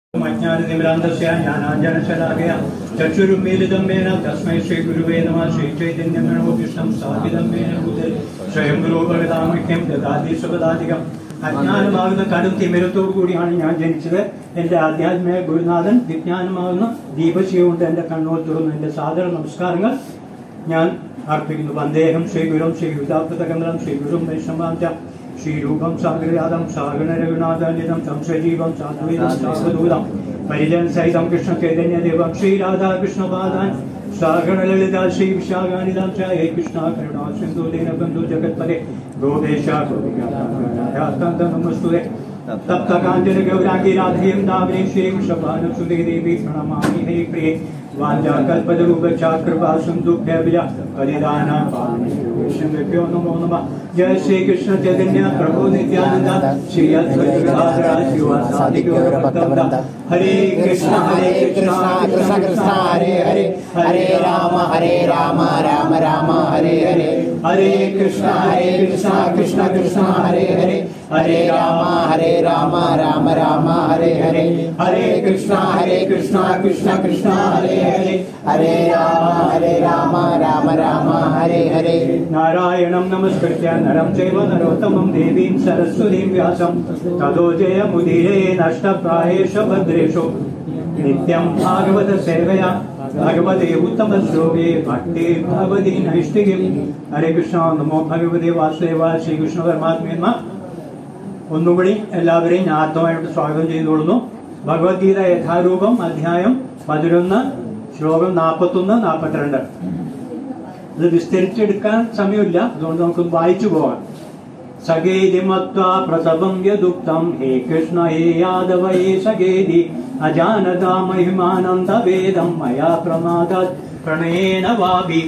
അജ്ഞാനനിമിരാന്തസ്യ ജ്ഞാനാഞ്ജനശലാകയ ചക്ഷുരുമീലിതം മേന തസ്മൈ ശ്രീ ഗുരുവേ നമ ശ്രീ ചൈതന്യമനോ കൃഷ്ണം സ്ഥാപിതം മേന ബുദ്ധൽ സ്വയം ഗുരുപകതാമഹ്യം ദദാതി സുഖദാധികം അജ്ഞാനമാകുന്ന കടും തിമിരത്തോടു കൂടിയാണ് ഞാൻ ജനിച്ചത് എന്റെ ആധ്യാത്മിക ഗുരുനാഥൻ വിജ്ഞാനമാകുന്ന ദീപശിവ കൊണ്ട് എന്റെ കണ്ണോട് തുറന്നു എന്റെ സാദര നമസ്കാരങ്ങൾ ഞാൻ അർപ്പിക്കുന്നു വന്ദേഹം ശ്രീ ഗുരും ശ്രീ യുദ്ധാപൃതകമലം ശ്രീ ഗുരും വൈഷ്ണവാന്ത ശ്രീരൂപം സാഗരയാദം സാഗണ രഘുനാഥാന്യതം സംശജീവം സാധുവിതം സാധുദൂതം പരിജൻ സഹിതം കൃഷ്ണ ചൈതന്യദേവം ശ്രീ രാധാകൃഷ്ണപാദാൻ സാഗണ ലളിത ശ്രീ വിശാഖാനിതം ച ഹേ കൃഷ്ണ കരുണാ സിന്ധു ദീനബന്ധു ജഗത്പദേ ഗോപേശ നമസ്തുതേ തപ്ത കാഞ്ചന ഗൗരാംഗി രാധേയം ദാമേ ശ്രീ വൃഷഭാനം സുതേ ദേവി പ്രണമാമി ഹരി പ്രിയേ വാഞ്ചാകൽപതരൂപചാകൃപാ സിന്ധുഭ്യവില പരിദാന വിഷ്ണുഭ്യോ നമോ നമ ജയ ശ്രീ കൃഷ്ണ ചൈതന്യ പ്രഭു നിത്യാനന്ദ ശ്രീ അദ്വൈതഗാധര ശിവാസാദി ഗൗരഭക്തവൃന്ദ ഹരേ കൃഷ്ണ ഹരേ കൃഷ്ണ കൃഷ്ണ കൃഷ്ണ ഹരേ ഹരേ ഹരേ രാമ ഹരേ രാമ രാമ രാമ ഹരേ ഹരേ ഹരേ കൃഷ്ണ ഹരേ കൃഷ്ണ കൃഷ്ണ കൃഷ്ണ ഹരേ ഹരേ ഹരേ രാമ ഹരേ രാമ രാമ രാമ ഹരേ ഹരേ ഹരേ കൃഷ്ണ ഹരേ കൃഷ്ണ കൃഷ്ണ കൃഷ്ണ ഹരേ ഹരേ ഹരേ രാമ ഹരേ രാമ രാമ രാമ ഹരേ ഹരേ നാരായണം നമസ്കൃത്യ നരം ചൈവ നരോത്തമം ദേവീം സരസ്വതീം വ്യാസം തതോ ജയമുദീരേ നഷ്ടപ്രായേഷ ഭദ്രേഷു നിത്യം ഭാഗവത സേവയാ ഭഗവതേ ഉത്തമ ശ്ലോകേ ഭക്തി ഭഗവതി നൈഷ്ഠികം ഹരേ കൃഷ്ണ നമോ ഭഗവതി വാസുദേവ ശ്രീകൃഷ്ണ പരമാത്മേന്മ ഒന്നുകൂടി എല്ലാവരെയും ഞാൻ ആത്മമായിട്ട് സ്വാഗതം ചെയ്തുകൊള്ളുന്നു ഭഗവത്ഗീത യഥാരൂപം അധ്യായം പതിനൊന്ന് ശ്ലോകം നാൽപ്പത്തൊന്ന് നാൽപ്പത്തിരണ്ട് ഇത് വിസ്തരിച്ചെടുക്കാൻ സമയമില്ല അതുകൊണ്ട് നമുക്ക് വായിച്ചു പോകാം സഖേതി മത്വാ പ്രസവം യദുക്തം ഹേ കൃഷ്ണ ഹേ യാദവ ഹേ സഖേതി അജാനതാ മഹിമാനന്ദ വേദം മയാ പ്രമാദാത് പ്രണയേന വാപി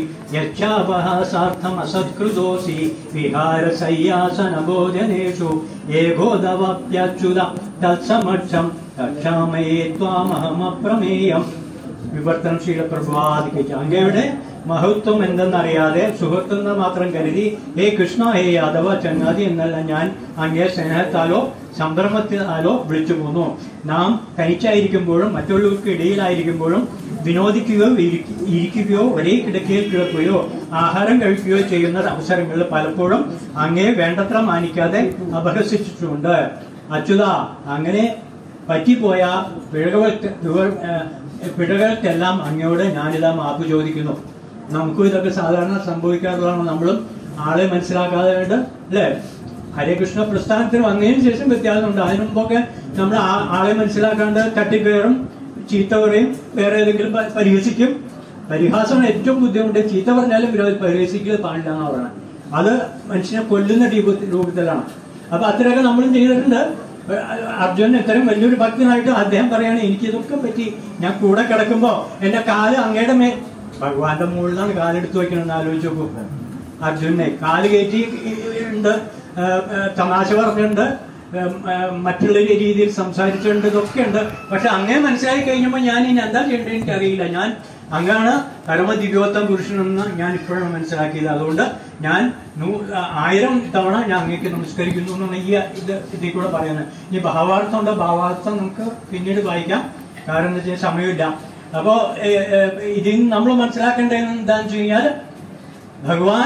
യച്ഛാപഹാസാർത്ഥമസത്കൃതോസി വിഹാരസയ്യാസന ഭോജനേഷു ഏകോദവപ്യച്യുത തത്സമക്ഷം തക്ഷാമയേ ത്വാമഹമപ്രമേയം വിവർത്തനം ശീല പ്രഭാതിക്ക് അങ്ങയുടെ മഹത്വം എന്തെന്നറിയാതെ സുഹൃത്തെന്ന് മാത്രം കരുതി ഹേ കൃഷ്ണ ഹേ യാദവ ചങ്ങാതി എന്നല്ല ഞാൻ അങ്ങയെ സ്നേഹത്താലോ സംഭ്രമത്താലോ വിളിച്ചു പോന്നു നാം തനിച്ചായിരിക്കുമ്പോഴും മറ്റുള്ളവർക്ക് ഇടയിലായിരിക്കുമ്പോഴും വിനോദിക്കുകയോ ഇരിക്ക- ഇരിക്കുകയോ ഒരേ കിടക്കയിൽ കിടക്കുകയോ ആഹാരം കഴിക്കുകയോ ചെയ്യുന്ന അവസരങ്ങളിൽ പലപ്പോഴും അങ്ങയെ വേണ്ടത്ര മാനിക്കാതെ അപഹസിച്ചിട്ടുണ്ട് അച്യുത അങ്ങനെ പറ്റിപ്പോയ പിഴകൾക്ക് പിഴകൾക്കെല്ലാം അങ്ങയോട് ഞാനിതാ മാപ്പ് ചോദിക്കുന്നു നമുക്കും ഇതൊക്കെ സാധാരണ സംഭവിക്കാറുള്ളതാണ് നമ്മളും ആളെ മനസ്സിലാക്കാതെ ഉണ്ട് അല്ലേ ഹരേകൃഷ്ണ പ്രസ്ഥാനത്തിന് വന്നതിന് ശേഷം വ്യത്യാസമുണ്ട് അതിനു മുമ്പൊക്കെ നമ്മൾ ആ- ആളെ മനസ്സിലാക്കാണ്ട് തട്ടിക്കയറും ചീത്ത പറയും വേറെ ഏതെങ്കിലും പ- പരിഹസിക്കും പരിഹാസമാണ് ഏറ്റവും ബുദ്ധിമുട്ട് ചീത്ത പറഞ്ഞാലും വിരോധി പരിഹസിക്കുക പാടില്ല എന്നാണ് പറയുന്നത് അത് മനുഷ്യനെ കൊല്ലുന്ന രൂപ- രൂപത്തിലാണ് അപ്പൊ അത്രയൊക്കെ നമ്മളും ചെയ്തിട്ടുണ്ട് അർജുനൻ ഇത്രയും വലിയൊരു ഭക്തനായിട്ട് അദ്ദേഹം പറയാണ് എനിക്ക് ഇതൊക്കെ പറ്റി ഞാൻ കൂടെ കിടക്കുമ്പോ എന്റെ കാല് അങ്ങയുടെ മേ ഭഗവാന്റെ മുകളിലാണ് കാലെടുത്ത് വെക്കണമെന്ന് ആലോചിച്ച് നോക്കൂ അർജുനെ കാല് കയറ്റി ഉണ്ട് ആ, ആ, തമാശ പറഞ്ഞിട്ടുണ്ട് ഉം, ആ, മറ്റുള്ള രീതിയിൽ സംസാരിച്ചിട്ടുണ്ട് ഇതൊക്കെ ഉണ്ട് പക്ഷെ അങ്ങനെ മനസ്സിലായി കഴിഞ്ഞപ്പോൾ ഞാൻ ഇനി എന്താ ചെയ്യേണ്ടത് എനിക്ക് അറിയില്ല ഞാൻ അങ്ങാണ് പരമ ദിവ്യോത്തം പുരുഷനെന്ന് ഞാൻ ഇപ്പോഴാണ് മനസ്സിലാക്കിയത് അതുകൊണ്ട് ഞാൻ നൂ- ആയിരം തവണ ഞാൻ അങ്ങേക്ക് നമസ്കരിക്കുന്നു എന്നാണ് ഈ ഇത് ഇതിൽ കൂടെ പറയുന്നത് ഈ ഭാവാർത്ഥം ഉണ്ട് ഭാവാർത്ഥം നമുക്ക് പിന്നീട് വായിക്കാം കാരണം എന്താ വെച്ചാൽ സമയമില്ല അപ്പോ ഏ, ഏ, ഇതിൽ നിന്ന് നമ്മൾ മനസ്സിലാക്കേണ്ടത് എന്താണെന്ന് വെച്ച് കഴിഞ്ഞാൽ ഭഗവാൻ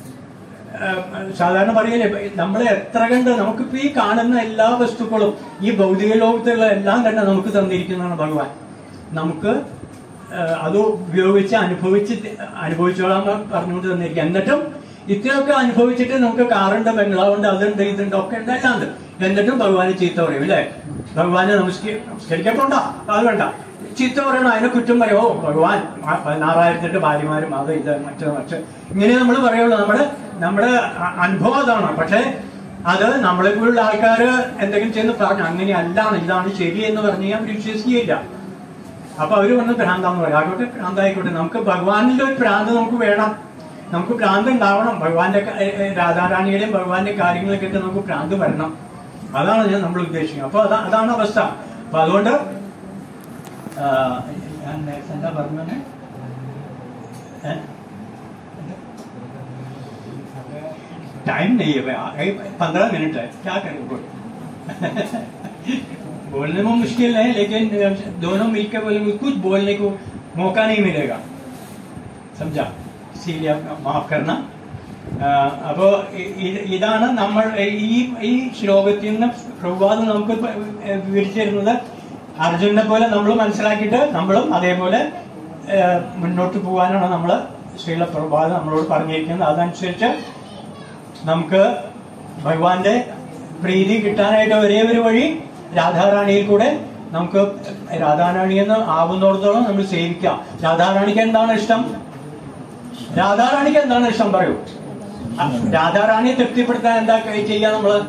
ഏഹ്, സാധാരണ പറയലേ നമ്മളെ എത്ര കണ്ട് നമുക്കിപ്പോ ഈ കാണുന്ന എല്ലാ വസ്തുക്കളും ഈ ഭൗതിക ലോകത്തുള്ള എല്ലാം തന്നെ നമുക്ക് തന്നിരിക്കുന്നതാണ് ഭഗവാൻ നമുക്ക് ഏഹ്, അത് ഉപയോഗിച്ച് അനുഭവിച്ച് അനുഭവിച്ചോളാൻ പറഞ്ഞുകൊണ്ട് തന്നിരിക്കുക എന്നിട്ടും ഇത്രയൊക്കെ അനുഭവിച്ചിട്ട് നമുക്ക് കാറുണ്ട് ബംഗ്ലാവുണ്ട് അതുണ്ട് ഇതുണ്ട് ഒക്കെ ഉണ്ട് എല്ലാം ഉണ്ട് എന്നിട്ടും ഭഗവാനെ ചീത്ത പറയും അല്ലേ ഭഗവാനെ നമസ്കരി നമസ്കരിക്കപ്പോണ്ട അത് വേണ്ട ചീത്ത പറയണം അതിനെ കുറ്റം പറയോ ഭഗവാൻ ആ പതിനാറായിരത്തെട്ട് ഭാര്യമാരും അത് ഇത് മറ്റത് മറ്റ് ഇങ്ങനെ നമ്മൾ പറയുള്ളൂ നമ്മുടെ നമ്മുടെ അ- അനുഭവം അതാണ് പക്ഷെ അത് നമ്മളെ പോലുള്ള ആൾക്കാർ എന്തെങ്കിലും ചെയ്യുന്ന പറഞ്ഞു അങ്ങനെ അല്ലാണ് ഇതാണ് ശരി എന്ന് പറഞ്ഞു കഴിഞ്ഞാൽ അവർ വിശ്വസിക്കുകയില്ല അപ്പൊ അവര് വന്ന് ഭ്രാന്താന്ന് പറയും ആയിക്കോട്ടെ ഭ്രാന്തായിക്കോട്ടെ നമുക്ക് ഭഗവാനിന്റെ ഒരു ഭ്രാന്ത് നമുക്ക് വേണം നമുക്ക് ഭ്രാന്ത് ഉണ്ടാവണം ഭഗവാന്റെ ക- ഏ, ഏ, രാധാറാണിയുടെയും ഭഗവാന്റെ കാര്യങ്ങളൊക്കെ ഇട്ട് നമുക്ക് ഭ്രാന്ത് വരണം അതാണ് ഞാൻ നമ്മൾ ഉദ്ദേശിക്കുന്നത് അപ്പൊ അതാ അതാണ് അവസ്ഥ അപ്പൊ അതുകൊണ്ട് ആ, ഞാൻ നേരത്തെ എന്താ പറഞ്ഞത് ഏ? टाइम नहीं है भाई पंद्रह मिनट है क्या करें बोल बोलने में मुश्किल है लेकिन दोनों मिलकर बोलेंगे कुछ बोलने को मौका नहीं मिलेगा समझा इसीलिए आप माफ करना ആ, അപ്പോ ഇ- ഇ- ഇതാണ് നമ്മൾ ഈ ഈ ശ്ലോകത്തിൽ നിന്ന് പ്രഭാതം നമുക്ക് പ- വിവരിച്ചു തരുന്നത് അർജുനെ പോലെ നമ്മൾ മനസ്സിലാക്കിയിട്ട് നമ്മളും അതേപോലെ ആ, മുന്നോട്ട് പോകാനാണ് നമ്മൾ ശ്രീല പ്രഭാതം നമ്മളോട് പറഞ്ഞിരിക്കുന്നത് അതനുസരിച്ച് നമുക്ക് ഭഗവാന്റെ പ്രീതി കിട്ടാനായിട്ട് ഒരേ ഒരു വഴി രാധാറാണിയിൽ കൂടെ നമുക്ക് രാധാറാണി എന്ന് ആവുന്നിടത്തോളം നമ്മൾ സേവിക്കാം രാധാറാണിക്ക് എന്താണ് ഇഷ്ടം രാധാറാണിക്ക് എന്താണ് ഇഷ്ടം പറയൂ ആ, രാധാറാണിയെ തൃപ്തിപ്പെടുത്താൻ എന്താ ക- ചെയ്യാ നമ്മള്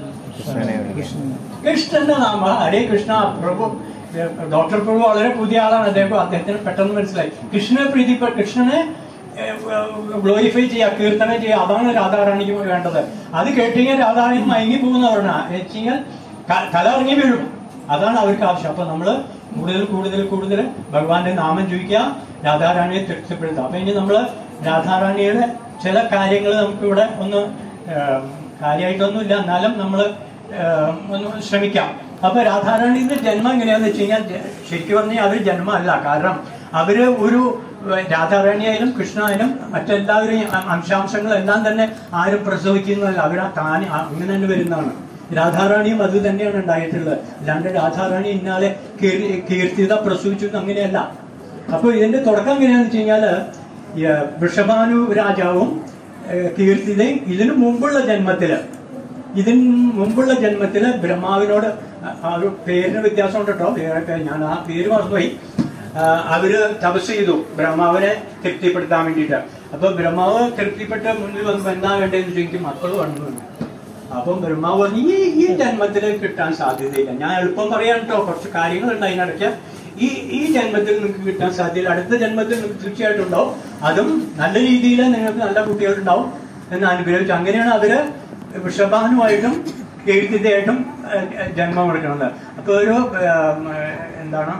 കൃഷ്ണന്റെ നാമ ഹരേ കൃഷ്ണ പ്രഭു ഡോക്ടർ പ്രഭു വളരെ പുതിയ ആളാണ് അദ്ദേഹം അദ്ദേഹത്തിന് പെട്ടെന്ന് മനസ്സിലായി കൃഷ്ണനെ പ്രീതി കൃഷ്ണനെ ഗ്ലോറിഫൈ ചെയ്യുക കീർത്തനം ചെയ്യുക അതാണ് രാധാറാണിക്ക് വേണ്ടത് അത് കേട്ടുകഴിഞ്ഞാൽ രാധാറാണി മയങ്ങി പോകുന്നവരാണ് വെച്ചുകഴിഞ്ഞാൽ തല ഇറങ്ങി വീഴും അതാണ് അവർക്ക് ആവശ്യം അപ്പൊ നമ്മള് കൂടുതൽ കൂടുതൽ കൂടുതൽ ഭഗവാന്റെ നാമം ചോദിക്കുക രാധാറാണിയെ തൃപ്തിപ്പെടുത്തുക അപ്പൊ ഇനി നമ്മള് രാധാറാണിയുടെ ചില കാര്യങ്ങൾ നമുക്കിവിടെ ഒന്ന് ഏഹ്, കാര്യമായിട്ടൊന്നുമില്ല എന്നാലും നമ്മള് ഏഹ്, ഒന്ന് ശ്രമിക്കാം അപ്പൊ രാധാറാണിയുടെ ജന്മം എങ്ങനെയാന്ന് വെച്ച് കഴിഞ്ഞാൽ ജ- ശരിക്കും പറഞ്ഞാൽ അവര് ജന്മമല്ല കാരണം അവര് ഒരു ഏഹ്, രാധാറാണിയായാലും കൃഷ്ണനായാലും മറ്റെല്ലാവരും അംശാംശങ്ങൾ എല്ലാം തന്നെ ആരും പ്രസവിക്കുന്നതല്ല അവർ താൻ അങ്ങനെ തന്നെ വരുന്നതാണ് രാധാറാണിയും അത് തന്നെയാണ് ഉണ്ടായിട്ടുള്ളത് അല്ലാണ്ട് രാധാറാണി ഇന്നാലെ കീർ- കീർത്തിത പ്രസവിച്ചു എന്ന് അങ്ങനെയല്ല അപ്പൊ ഇതിന്റെ തുടക്കം എങ്ങനെയാന്ന് വെച്ച് കഴിഞ്ഞാല് ഈ, വൃഷഭാനു രാജാവും ഏഹ്, കീർത്തിതയും ഇതിനു മുമ്പുള്ള ജന്മത്തില് ഇതിന് മുമ്പുള്ള ജന്മത്തില് ബ്രഹ്മാവിനോട് അ- ആ ഒരു പേരിന് വ്യത്യാസം ഉണ്ട് കേട്ടോ പേരൊക്കെ ഞാൻ ആ പേര് മറന്നുപോയി ആ, അവര് തപസ് ചെയ്തു ബ്രഹ്മാവിനെ തൃപ്തിപ്പെടുത്താൻ വേണ്ടിയിട്ട് അപ്പൊ ബ്രഹ്മാവ് തൃപ്തിപ്പെട്ട് മുന്നിൽ വന്ന് എന്താ വേണ്ടതെന്ന് ചോദിക്കും മക്കൾ വന്നു എന്ന്. അപ്പം ബ്രഹ്മാവ് പറഞ്ഞു ഈ ഈ ജന്മത്തിൽ കിട്ടാൻ സാധ്യതയില്ല ഞാൻ എളുപ്പം പറയാൻ കേട്ടോ കുറച്ച് കാര്യങ്ങളുണ്ട് അതിനിടയ്ക്ക് ഈ ഈ ജന്മത്തിൽ നിങ്ങൾക്ക് കിട്ടാൻ സാധ്യതയില്ല അടുത്ത ജന്മത്തിൽ നിങ്ങൾക്ക് തീർച്ചയായിട്ടും ഉണ്ടാവും അതും നല്ല രീതിയിൽ നിങ്ങൾക്ക് നല്ല കുട്ടികളുണ്ടാവും എന്ന് അനുഗ്രഹിച്ചു അങ്ങനെയാണ് അവര് വൃഷഭാനുമായിട്ടും എഴുത്തിതായിട്ടും ജന്മം കൊടുക്കുന്നത് അപ്പൊ ഒരു ഏം, എന്താണ്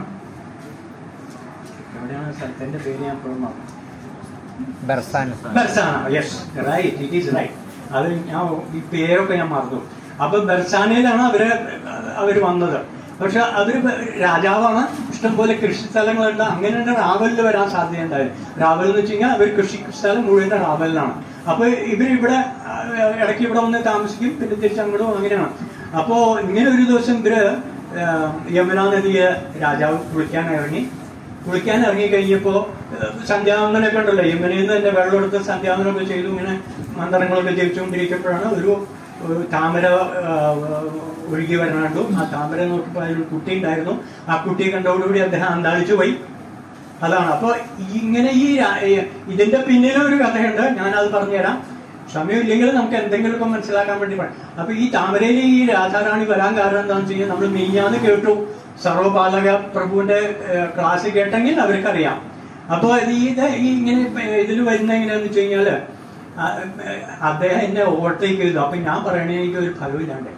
എവിടെയാണ് സ്ഥലത്തിന്റെ പേര് ഞാൻ ഇപ്പോഴും മറന്നു Barsana Barsana yes right it is right അത് ഞാൻ ഈ പേരൊക്കെ ഞാൻ മറന്നു അപ്പൊ ബർസാനയിലാണ് അവര് അവര് വന്നത് പക്ഷെ അവര് രാജാവാണ് ഇഷ്ടംപോലെ കൃഷി സ്ഥലങ്ങളുണ്ട് അങ്ങനെയാണ് റാവലിൽ വരാൻ സാധ്യത ഉണ്ടായത് റാവൽ എന്ന് വെച്ച് കഴിഞ്ഞാൽ അവർ കൃഷി സ്ഥലം മുഴുവൻ റാവലിലാണ് അപ്പൊ ഇവരിവിടെ ആ, ഇടയ്ക്ക് ഇവിടെ വന്ന് താമസിക്കും പിന്നെ തിരിച്ചങ്ങോട്ടും അങ്ങനെയാണ് അപ്പോ ഇങ്ങനെ ഒരു ദിവസം ഇവര് ആ, യമുനാ നദിയെ രാജാവ് കുളിക്കാൻ ഇറങ്ങി കുളിക്കാൻ ഇറങ്ങി കഴിഞ്ഞപ്പോ ഏഹ്, സന്ധ്യാവന്തനൊക്കെ ഉണ്ടല്ലോ യമുനയിൽ നിന്ന് തന്നെ വെള്ളം എടുത്ത് സന്ധ്യാവന്തനമൊക്കെ ചെയ്തു ഇങ്ങനെ മന്ത്രങ്ങളൊക്കെ ജപിച്ചുകൊണ്ടിരിക്കുമ്പോഴാണ് ഒരു ഒരു താമര ഏഹ്, ഒഴുകി വരണുണ്ടു ആ താമര നോക്കിയപ്പോൾ അതിലൊരു കുട്ടി ഉണ്ടായിരുന്നു ആ കുട്ടിയെ കണ്ടതോടുകൂടി അദ്ദേഹം അന്താളിച്ചു പോയി അതാണ് അപ്പൊ ഇങ്ങനെ ഈ രാ- ഈ- ഇതിന്റെ പിന്നിലും ഒരു കഥയുണ്ട് ഞാനത് പറഞ്ഞുതരാം സമയമില്ലെങ്കിൽ നമുക്ക് എന്തെങ്കിലുമൊക്കെ മനസ്സിലാക്കാൻ വേണ്ടി പറയാം അപ്പൊ ഈ താമരയിൽ ഈ രാധാറാണി വരാൻ കാരണം എന്താണെന്ന് വെച്ച് കഴിഞ്ഞാൽ നമ്മൾ മിഞ്ഞാന്ന് കേട്ടു സർവപാലക പ്രഭുവിന്റെ ക്ലാസ് കേട്ടെങ്കിൽ അവർക്കറിയാം അപ്പൊ ഇത് ഈ ഇത് ഈ ഇങ്ങനെ ഇതിൽ വരുന്ന എങ്ങനെയാന്ന് വെച്ച് കഴിഞ്ഞാല് ആ, ഏഹ്, അദ്ദേഹം എന്നെ ഓവർടേക്ക് ചെയ്തു അപ്പൊ ഞാൻ പറയണേ എനിക്ക് ഒരു ഫലമില്ലാണ്ട്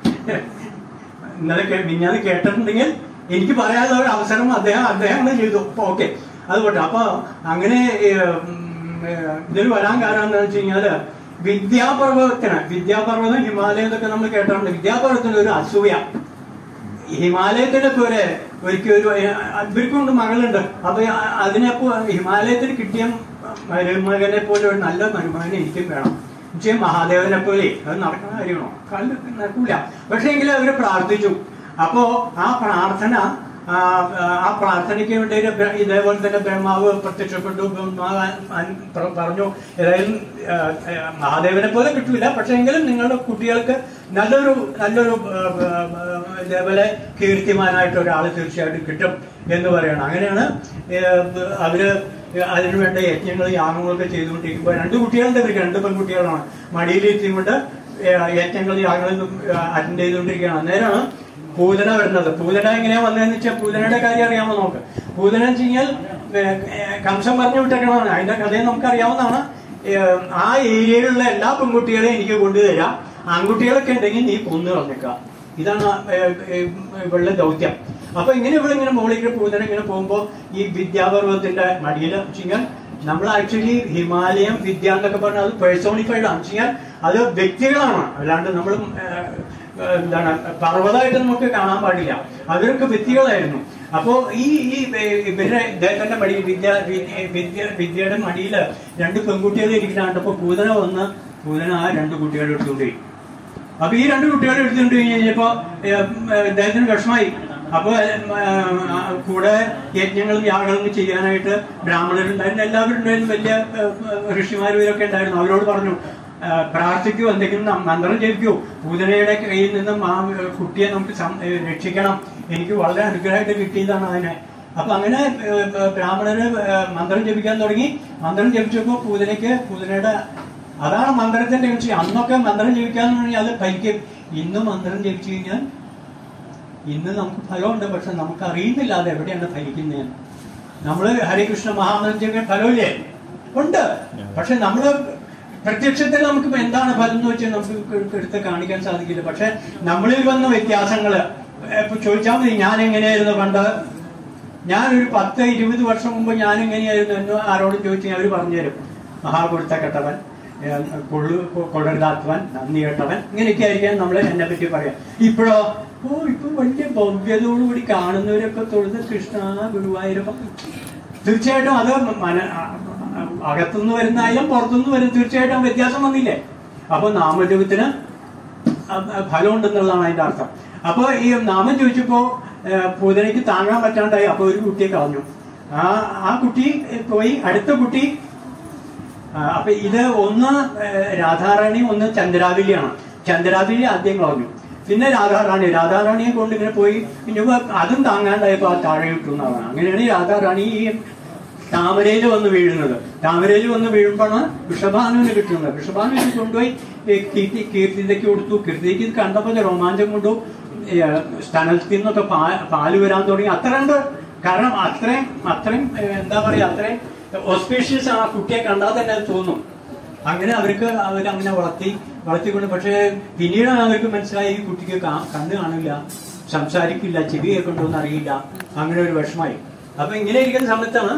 ഇന്നലെ കേ- മിഞ്ഞാന്ന് കേട്ടിട്ടുണ്ടെങ്കിൽ എനിക്ക് പറയാനുള്ള ഒരു അവസരം അദ്ദേഹം അദ്ദേഹം ചെയ്തു ഓക്കെ അതുകൊണ്ട് അപ്പൊ അങ്ങനെ ഏഹ്, ഉം, ഏഹ്, ഇതിൽ വരാൻ കാരണം എന്താണെന്ന് വെച്ച് കഴിഞ്ഞാല് വിദ്യാപർവ്വതത്തിന് വിദ്യാപർവ്വതം ഹിമാലയത്തൊക്കെ നമ്മൾ കേട്ടിട്ടുണ്ട് വിദ്യാപർവ്വതത്തിന് ഒരു അസൂയ ഹിമാലയത്തിനൊക്കെ ഒരു ഒരിക്കൽ ഒരു ഇവർക്കുണ്ട് മകളുണ്ട് അപ്പൊ അതിനെപ്പോ ഹിമാലയത്തിന് കിട്ടിയ മരുമകനെ പോലെ ഒരു നല്ല മരുമകനെ എനിക്കും വേണം പക്ഷേ മഹാദേവനെ പോലെ അത് നടക്കുന്ന കാര്യമാണോ കണ്ട് നടക്കൂല പക്ഷെ എങ്കിലും അവര് പ്രാർത്ഥിച്ചു അപ്പോ ആ പ്രാർത്ഥന ആ, ആ പ്രാർത്ഥനയ്ക്ക് വേണ്ടി ഒരു ബ്ര- ഇതേപോലെ തന്നെ ബ്രഹ്മാവ് പ്രത്യക്ഷപ്പെട്ടു ബ്രഹ്മാവ് അൻ- പ്ര- പറഞ്ഞു ഏതായാലും ആ, ആ, മഹാദേവനെ പോലെ കിട്ടൂല പക്ഷെ എങ്കിലും നിങ്ങളുടെ കുട്ടികൾക്ക് നല്ലൊരു നല്ലൊരു ആ, ആ, ആ, ഇതേപോലെ കീർത്തിമാനായിട്ട് ഒരാൾ തീർച്ചയായിട്ടും കിട്ടും എന്ന് പറയണം അങ്ങനെയാണ് ഏ, അവര് അതിനുവേണ്ട യജ്ഞങ്ങൾ യാഗങ്ങളൊക്കെ ചെയ്തുകൊണ്ടിരിക്കുമ്പോൾ രണ്ട് കുട്ടികളുണ്ട് ഇവർക്ക് രണ്ട് പെൺകുട്ടികളാണ് മടിയിലെത്തിക്കൊണ്ട് യജ്ഞങ്ങൾ യാഗങ്ങൾ അറ്റൻഡ് ചെയ്തുകൊണ്ടിരിക്കുകയാണ് അന്നേരമാണ് പൂതന വരുന്നത് പൂതന എങ്ങനെയാ വന്നതെന്ന് വെച്ചാൽ പൂതനയുടെ കാര്യം അറിയാമോ നമുക്ക് പൂതന എന്ന് വെച്ച് കഴിഞ്ഞാൽ ഏഹ്, ഏഹ്, കംസം പറഞ്ഞു വിട്ടേക്കണതാണ് അതിന്റെ കഥയും നമുക്ക് അറിയാവുന്നതാണ് ഏഹ്, ആ ഏരിയയിലുള്ള എല്ലാ പെൺകുട്ടികളെയും എനിക്ക് കൊണ്ടുതരാം ആൺകുട്ടികളൊക്കെ ഉണ്ടെങ്കിൽ നീ കൊന്നു കളഞ്ഞേക്ക ഇതാണ് ഏഹ്, ഏഹ്, ഇവളുടെ ദൗത്യം അപ്പൊ ഇങ്ങനെ ഇവിടെ ഇങ്ങനെ മുകളിലേക്ക് പൂതന ഇങ്ങനെ പോകുമ്പോ ഈ വിദ്യാപർവ്വതത്തിന്റെ മടിയിൽ വെച്ചാൽ നമ്മൾ ആക്ച്വലി ഹിമാലയം വിദ്യ എന്നൊക്കെ പറഞ്ഞാൽ അത് പേഴ്സോണിഫൈഡ് ആണ് വെച്ചാൽ അത് വ്യക്തികളാണ് അല്ലാണ്ട് നമ്മൾ ഏഹ്, എന്താണ് പർവ്വതമായിട്ട് നമുക്ക് കാണാൻ പാടില്ല അവരൊക്കെ ഭിത്തികളായിരുന്നു അപ്പോ ഈ ഈ ഏഹ്, ഇവരുടെ ഇദ്ദേഹത്തിന്റെ മടിയിൽ വിദ്യ വിദ്യ- വിദ്യ വിദ്യയുടെ മടിയിൽ രണ്ട് പെൺകുട്ടികൾ ഇരിക്കുന്ന കണ്ടപ്പോ പൂതന വന്ന് പൂതന ആ രണ്ട് കുട്ടികളെ എടുത്തുകൊണ്ടുപോയി അപ്പൊ ഈ രണ്ട് കുട്ടികളെ എടുത്തുകൊണ്ട് കഴിഞ്ഞപ്പോ ഏഹ്, ഏഹ്, ഇദ്ദേഹത്തിന് വിഷമായി അപ്പൊ ഏഹ്, കൂടെ യജ്ഞങ്ങളും യാഗങ്ങളും ചെയ്യാനായിട്ട് ബ്രാഹ്മണരുണ്ടായിരുന്നു എല്ലാവരും ഉണ്ടായിരുന്നു വലിയ ഏഹ്, ഋഷിമാരും ഇവരൊക്കെ ഉണ്ടായിരുന്നു അവരോട് പറഞ്ഞു ഏഹ്, പ്രാർത്ഥിക്കൂ എന്തെങ്കിലും നം- മന്ത്രം ജപിക്കൂ പൂതനയുടെ കയ്യിൽ നിന്നും ആ ഏഹ്, കുട്ടിയെ നമുക്ക് സം- ഏഹ്, രക്ഷിക്കണം എനിക്ക് വളരെ അനുഗ്രഹമായിട്ട് കിട്ടിയതാണ് അതിനെ അപ്പൊ അങ്ങനെ ഏഹ്, ഏഹ്, ബ്രാഹ്മണര് ഏഹ്, മന്ത്രം ജപിക്കാൻ തുടങ്ങി മന്ത്രം ജപിച്ചപ്പോ പൂതനയ്ക്ക് പൂതനയുടെ അതാണ് മന്ത്രത്തിന്റെ വിഷയം അന്നൊക്കെ മന്ത്രം ജപിക്കാന്ന് പറഞ്ഞാൽ അത് ഫലിക്കും ഇന്ന് മന്ത്രം ജപിച്ചു കഴിഞ്ഞാൽ ഇന്ന് നമുക്ക് ഫലമുണ്ട് പക്ഷെ നമുക്ക് അറിയുന്നില്ല അത് എവിടെയാണ് ഫലിക്കുന്നത് നമ്മള് ഹരികൃഷ്ണ മഹാമന്ത്രം ജപിക്കാൻ ഫലമില്ലേ ഉണ്ട് പക്ഷെ നമ്മള് പ്രത്യക്ഷത്തിൽ നമുക്ക് ഇപ്പൊ എന്താണ് ഫലം എന്ന് വെച്ചാൽ നമുക്ക് എടുത്ത് കാണിക്കാൻ സാധിക്കില്ല പക്ഷെ നമ്മളിൽ വന്ന വ്യത്യാസങ്ങള് ഇപ്പൊ ചോദിച്ചാൽ മതി ഞാൻ എങ്ങനെയായിരുന്നു പണ്ട് ഞാൻ ഒരു പത്ത് ഇരുപത് വർഷം മുമ്പ് ഞാൻ എങ്ങനെയായിരുന്നു എന്ന് ആരോടും ചോദിച്ചാൽ അവർ പറഞ്ഞുതരും മഹാകുരുത്ത കെട്ടവൻ ഏഹ് കൊള്ളു കൊള്ളരുതാത്തവൻ നന്ദി കെട്ടവൻ ഇങ്ങനെയൊക്കെ ആയിരിക്കാം നമ്മൾ എന്നെ പറ്റി പറയാം ഇപ്പോഴോ ഓ ഇപ്പൊ വലിയ ഭവ്യതയോടുകൂടി കാണുന്നവരൊക്കെ തൊഴുത് കൃഷ്ണ ഗുരുവായൂരപ്പ തീർച്ചയായിട്ടും അത് മന അകത്തുനിന്ന് വരുന്നായാലും പുറത്തുനിന്ന് വരും തീർച്ചയായിട്ടും വ്യത്യാസം വന്നില്ലേ അപ്പൊ നാമജപത്തിന് ഫലം ഉണ്ടെന്നുള്ളതാണ് അതിന്റെ അർത്ഥം അപ്പൊ ഈ നാമം ചോദിച്ചപ്പോ ഏഹ്, പൂതനയ്ക്ക് താങ്ങാൻ പറ്റാണ്ടായി അപ്പൊ ഒരു കുട്ടിയെ കളഞ്ഞു ആ ആ കുട്ടി പോയി അടുത്ത കുട്ടി ആ, അപ്പൊ ഇത് ഒന്ന് ഏഹ്, രാധാറാണി ഒന്ന് ചന്ദ്രാവിലിയാണ് ചന്ദ്രാവിലി ആദ്യം കളഞ്ഞു പിന്നെ രാധാറാണി രാധാറാണിയെ കൊണ്ട് ഇങ്ങനെ പോയി പിന്നെ ഇവ അതും താങ്ങാണ്ടായപ്പോ ആ താഴെ വിട്ടു എന്നാണ് അങ്ങനെയാണ് ഈ രാധാറാണി ഈ താമരയിൽ വന്ന് വീഴുന്നത് താമരയിൽ വന്ന് വീഴുമ്പോഴാണ് വൃഷഭാനുവിന് കിട്ടുന്നത് വൃഷഭാനുവിനെ കൊണ്ടുപോയി ഈ കീർത്തി കീർത്തിതയ്ക്ക് കൊടുത്തു കീർത്തിക്ക് ഇത് കണ്ടപ്പോൾ രോമാഞ്ചം കൊണ്ടു ഏഹ്, സ്ഥലത്തിൽ നിന്നൊക്കെ പാ- പാല് വരാൻ തുടങ്ങി അത്ര ഉണ്ട് കാരണം അത്രയും അത്രയും ഏഹ്, എന്താ പറയാ അത്രയും ഓസ്പീഷ്യസ് ആ കുട്ടിയെ കണ്ടാൽ തന്നെ അത് തോന്നും അങ്ങനെ അവർക്ക് അവർ അങ്ങനെ വളർത്തി വളർത്തിക്കൊണ്ട് പക്ഷേ പിന്നീടാണ് അവർക്ക് മനസ്സിലായി ഈ കുട്ടിക്ക് കാ- കണ്ണ് കാണില്ല സംസാരിക്കില്ല ചെവി കേൾക്കൊണ്ടോന്ന് അറിയില്ല അങ്ങനെ ഒരു വിഷമായി അപ്പൊ ഇങ്ങനെ ഇരിക്കുന്ന സമയത്താണ്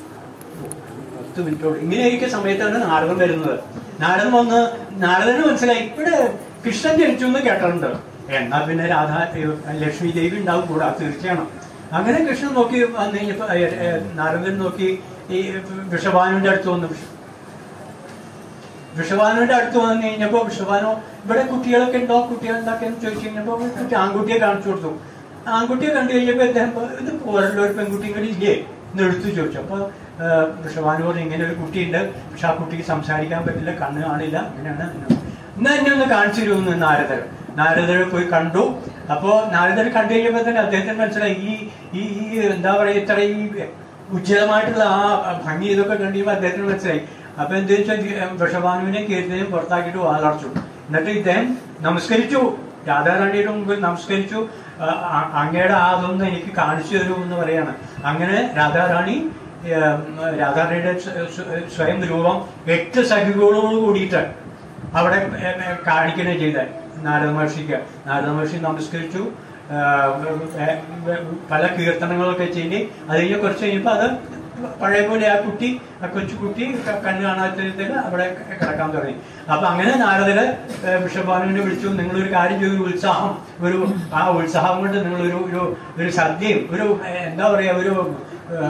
പത്ത് മിനിറ്റോട് ഇങ്ങനെ ഇരിക്കുന്ന സമയത്താണ് നാരദൻ വരുന്നത് നാരദൻ വന്ന് നാരദന് മനസ്സിലായി ഇവിടെ കൃഷ്ണൻ ജനിച്ചു എന്ന് കേട്ടിട്ടുണ്ട് എന്നാ പിന്നെ രാധാ ലക്ഷ്മി ദേവി ഉണ്ടാവും കൂടാ തീർച്ചയാണ് അങ്ങനെ കൃഷ്ണൻ നോക്കി വന്നു കഴിഞ്ഞപ്പോ ഏ, ഏ, നാരദൻ നോക്കി ഈ വിഷഭാനുവിന്റെ അടുത്ത് വന്നു വിഷ- വിഷഭാനുവിന്റെ അടുത്ത് വന്നു കഴിഞ്ഞപ്പോ വിഷഭാനു ഇവിടെ കുട്ടികളൊക്കെ ഉണ്ടോ കുട്ടികൾ ഉണ്ടാക്കിയെന്ന് ചോദിച്ചു കഴിഞ്ഞപ്പോ കുട്ടി ആൺകുട്ടിയെ കാണിച്ചു കൊടുത്തു ആൺകുട്ടിയെ കണ്ടു കഴിഞ്ഞപ്പോ ഇദ്ദേഹം പ- ഇത് പോരല്ലോ ഒരു പെൺകുട്ടിയും കൂടി ഇല്ലേ എന്ന് എടുത്തു ചോദിച്ചു അപ്പൊ വിഷഭാനു പറഞ്ഞു ഇങ്ങനെ ഒരു കുട്ടിയുണ്ട് പക്ഷെ ആ കുട്ടിക്ക് സംസാരിക്കാൻ പറ്റില്ല കണ്ണ് കാണില്ല അങ്ങനെയാണ് എന്നാ എന്നെ ഒന്ന് കാണിച്ചു തരുമെന്ന് നാരദർ നാരദർ പോയി കണ്ടു അപ്പോ നാരദർ കണ്ടു കഴിഞ്ഞപ്പോ തന്നെ അദ്ദേഹത്തിന് മനസ്സിലായി ഈ ഈ ഈ എന്താ പറയാ ഇത്ര ഈ ഉജ്ജ്വലമായിട്ടുള്ള ആ ഭംഗി ഇതൊക്കെ കണ്ടുകഴിയുമ്പോൾ അദ്ദേഹത്തിന് മനസ്സിലായി അപ്പൊ എന്താ വെച്ചാൽ വൃഷഭാനുവിനെ കീർത്തനെയും പുറത്താക്കിയിട്ട് വാളടച്ചു എന്നിട്ട് ഇദ്ദേഹം നമസ്കരിച്ചു രാധാറാണിയുടെ മുമ്പിൽ നമസ്കരിച്ചു ആ, ആ- അങ്ങയുടെ ആ അതൊന്ന് എനിക്ക് കാണിച്ചു തരൂ എന്ന് പറയാണ് അങ്ങനെ രാധാറാണി ഏം, രാധാറാണിയുടെ സ്വ- സ്വ- സ്വയം രൂപം എട്ട് സഖികളോട് കൂടിയിട്ട് അവിടെ ഏ, ഏ, കാണിക്കുകയാണ് ചെയ്തത് നാരദ മഹർഷിക്ക് നാരദ മഹർഷി നമസ്കരിച്ചു ആ, ഏ, ഏ, പല കീർത്തനങ്ങളൊക്കെ ചെയ്ത് അത് കഴിഞ്ഞ് കുറച്ച് കഴിഞ്ഞപ്പോൾ അത് പഴയ പോലെ ആ കുട്ടി ആ കൊച്ചു കുട്ടി ക- കണ്ണ് കാണാത്തതിൽ അവിടെ ക- കിടക്കാൻ തുടങ്ങി അപ്പൊ അങ്ങനെ നാരദര് ഏ, ബിഷപ്പാനുവിനെ വിളിച്ചു നിങ്ങളൊരു കാര്യം ചെയ്തു ഒരു ഉത്സാഹം ഒരു ആ ഉത്സാഹം കൊണ്ട് നിങ്ങളൊരു ഒരു ഒരു സദ്യയും ഒരു ഏ, എന്താ പറയാ ഒരു ആ,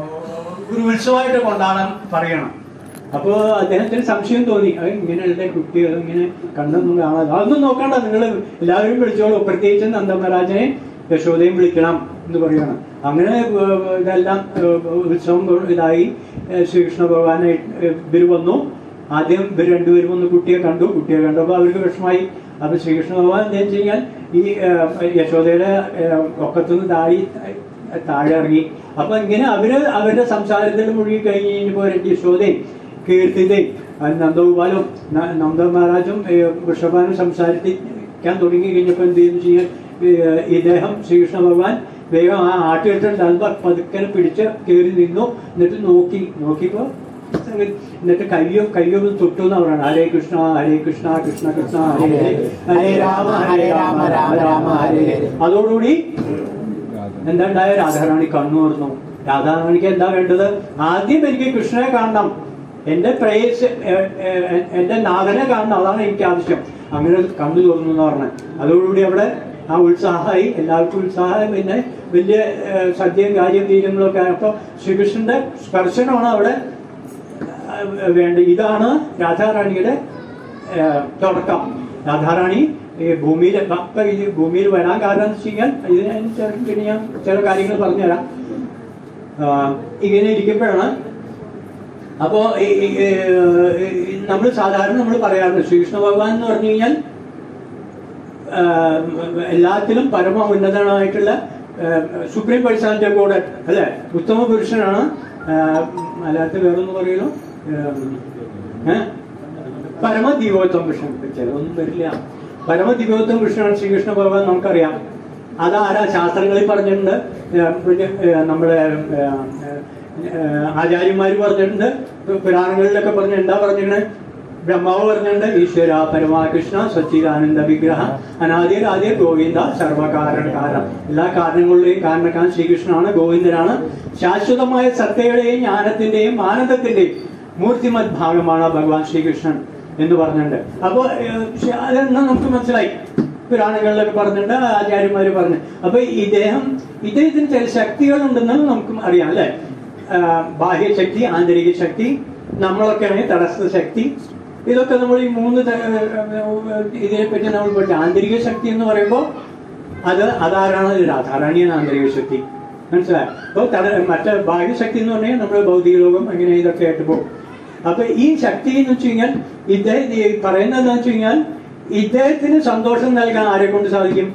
ഒരു ഉത്സവമായിട്ട് കൊണ്ടാടാൻ പറയണം അപ്പോ അദ്ദേഹത്തിന് സംശയം തോന്നി അത് ഇങ്ങനെയുള്ള കുട്ടികൾ ഇങ്ങനെ കണ്ടൊന്നും കാണാതെ അതൊന്നും നോക്കണ്ട നിങ്ങൾ എല്ലാവരും വിളിച്ചോളൂ പ്രത്യേകിച്ച് നന്ദമഹാരാജനെ യശോദയും വിളിക്കണം എന്ന് പറയണം അങ്ങനെ ഏർ, ഇതെല്ലാം ഏർ, ഉത്സവം ഇതായി ഏർ, ശ്രീകൃഷ്ണ ഭഗവാനെ ഇവർ വന്നു ആദ്യം ഇവർ രണ്ടുപേരും ഒന്ന് കുട്ടിയെ കണ്ടു കുട്ടിയെ കണ്ടപ്പോൾ അവർക്ക് വിഷമായി അപ്പൊ ശ്രീകൃഷ്ണ ഭഗവാൻ എന്താ വെച്ച് കഴിഞ്ഞാൽ ഈ ഏർ, യശോദയുടെ ഏർ, ഒക്കത്തുനിന്ന് താഴി താഴെ ഇറങ്ങി അപ്പൊ ഇങ്ങനെ അവര് അവരുടെ സംസാരത്തിൽ മുഴുകി കഴിഞ്ഞ് കഴിഞ്ഞപ്പോ യശോദയും കീർത്തിതയും നന്ദഗോപാലും ന- നന്ദ മഹാരാജും ഏഹ്, വൃഷഭാനും സംസാരിക്കാൻ തുടങ്ങി കഴിഞ്ഞപ്പോൾ എന്ത് ചെയ്യുന്നു ചെയ്യാൻ ഏഹ്, ഇദ്ദേഹം ശ്രീകൃഷ്ണ ഭഗവാൻ വേഗം ആ ആട്ടുകെട്ടുണ്ടാകുമ്പോ പതുക്കനെ പിടിച്ച് കയറി നിന്നു എന്നിട്ട് നോക്കി നോക്കിയപ്പോ എന്നിട്ട് കയ്യോ കയ്യോ ഒന്ന് തൊട്ടു എന്ന് പറയണം ഹരേ കൃഷ്ണ ഹരേ കൃഷ്ണ കൃഷ്ണ കൃഷ്ണ ഹരേ ഹരേ ഹരേ രാമ ഹരേ രാമ രാമ രാമ ഹരേ ഹരേ അതോടുകൂടി എന്താ ഉണ്ടായ രാധാറാണി കണ്ണു തുറന്നു രാധാറാണിക്ക് എന്താ വേണ്ടത് ആദ്യം എനിക്ക് കൃഷ്ണനെ കാണണം എന്റെ പ്രേയസ് എന്റെ നാഥനെ കാണണം അതാണ് എനിക്ക് ആവശ്യം അങ്ങനെ കണ്ണു തുറന്നു എന്ന് പറഞ്ഞത് അതോടുകൂടി അവിടെ ആ ഉത്സാഹമായി എല്ലാവർക്കും ഉത്സാഹമായി പിന്നെ വലിയ ഏഹ്, സദ്യയും കാര്യം തീരുന്നതൊക്കെ അപ്പോൾ ശ്രീകൃഷ്ണന്റെ സ്പർശനമാണ് അവിടെ ഏഹ്, വേണ്ടത് ഇതാണ് രാധാറാണിയുടെ ഏഹ്, തുടക്കം രാധാറാണി ഈ ഭൂമിയിൽ ഇപ്പൊ ഈ ഭൂമിയിൽ വരാൻ കാരണം എന്ന് വെച്ച് കഴിഞ്ഞാൽ ഇതിന് അനുസരിച്ച് പിന്നെ ഞാൻ ചില കാര്യങ്ങൾ പറഞ്ഞുതരാം ആഹ് ഇങ്ങനെ ഇരിക്കുമ്പോഴാണ് അപ്പോ നമ്മൾ സാധാരണ നമ്മൾ പറയാറുണ്ട് ശ്രീകൃഷ്ണ ഭഗവാൻ എന്ന് പറഞ്ഞു കഴിഞ്ഞാൽ ആഹ് എല്ലാത്തിലും പരമ ഉന്നതനായിട്ടുള്ള ആഹ് സുപ്രീം പേഴ്സണാലിറ്റി ഓഫ് ഗോഡ് അല്ലെ ഉത്തമ പുരുഷനാണ് ആഹ് മലയാളത്തിൽ വേറൊന്ന് പറയുന്നു ഏഹ് പരമ ദിവോത്തം കൃഷ്ണൻ ചിലതൊന്നും വരില്ല പരമ ദിവോത്തം കൃഷ്ണനാണ് ശ്രീകൃഷ്ണ ഭഗവാൻ നമുക്കറിയാം അതാരാ ശാസ്ത്രങ്ങളിൽ പറഞ്ഞിട്ടുണ്ട് ഏഹ് പിന്നെ ഏഹ് നമ്മുടെ ഏഹ് ഏഹ് ആചാര്യന്മാര് പറഞ്ഞിട്ടുണ്ട് പുരാണങ്ങളിലൊക്കെ പറഞ്ഞ എന്താ പറഞ്ഞിട്ടുണ്ട് ബ്രഹ്മാവ് പറഞ്ഞിട്ടുണ്ട് ഈശ്വര പരമാകൃഷ്ണ സച്ചിദാനന്ദ വിഗ്രഹ അനാദ്യ ആദ്യ ഗോവിന്ദ സർവകാരണകാരൻ എല്ലാ കാരണങ്ങളുടെയും കാരണക്കാരൻ ശ്രീകൃഷ്ണനാണ് ഗോവിന്ദനാണ് ശാശ്വതമായ സത്യയുടെയും ജ്ഞാനത്തിന്റെയും ആനന്ദത്തിന്റെയും മൂർത്തിമത് ഭാഗമാണ് ഭഗവാൻ ശ്രീകൃഷ്ണൻ എന്ന് പറഞ്ഞിട്ടുണ്ട് അപ്പോ ഏഹ്, ശ- അതെന്നാ നമുക്ക് മനസ്സിലായി പുരാണങ്ങളിലൊക്കെ പറഞ്ഞിട്ടുണ്ട് ആചാര്യന്മാര് പറഞ്ഞു അപ്പൊ ഇദ്ദേഹം ഇദ്ദേഹത്തിന് ചില ശക്തികളുണ്ടെന്ന് നമുക്ക് അറിയാം അല്ലെ ബാഹ്യശക്തി ആന്തരിക ശക്തി നമ്മളൊക്കെ ആണെങ്കിൽ തടസ്സ ശക്തി ഇതൊക്കെ നമ്മൾ ഈ മൂന്ന് ത- ഏഹ്, ഇതിനെപ്പറ്റി നമ്മൾ പഠിച്ച ആന്തരിക ശക്തി എന്ന് പറയുമ്പോൾ അത് അതാരാണ് ഇത് രാധാറാണിയാണ് ആന്തരിക ശക്തി മനസ്സിലായോ അപ്പൊ തട മറ്റേ ബാഹ്യശക്തി എന്ന് പറഞ്ഞാൽ നമ്മുടെ ഭൗതിക ലോകം അങ്ങനെ ഇതൊക്കെ ആയിട്ട് പോകും അപ്പൊ ഈ ശക്തി എന്ന് വെച്ച് കഴിഞ്ഞാൽ ഇദ്ദേഹം ഈ പറയുന്നത് എന്താ വെച്ച് കഴിഞ്ഞാൽ ഇദ്ദേഹത്തിന് സന്തോഷം നൽകാൻ ആരെ കൊണ്ട് സാധിക്കും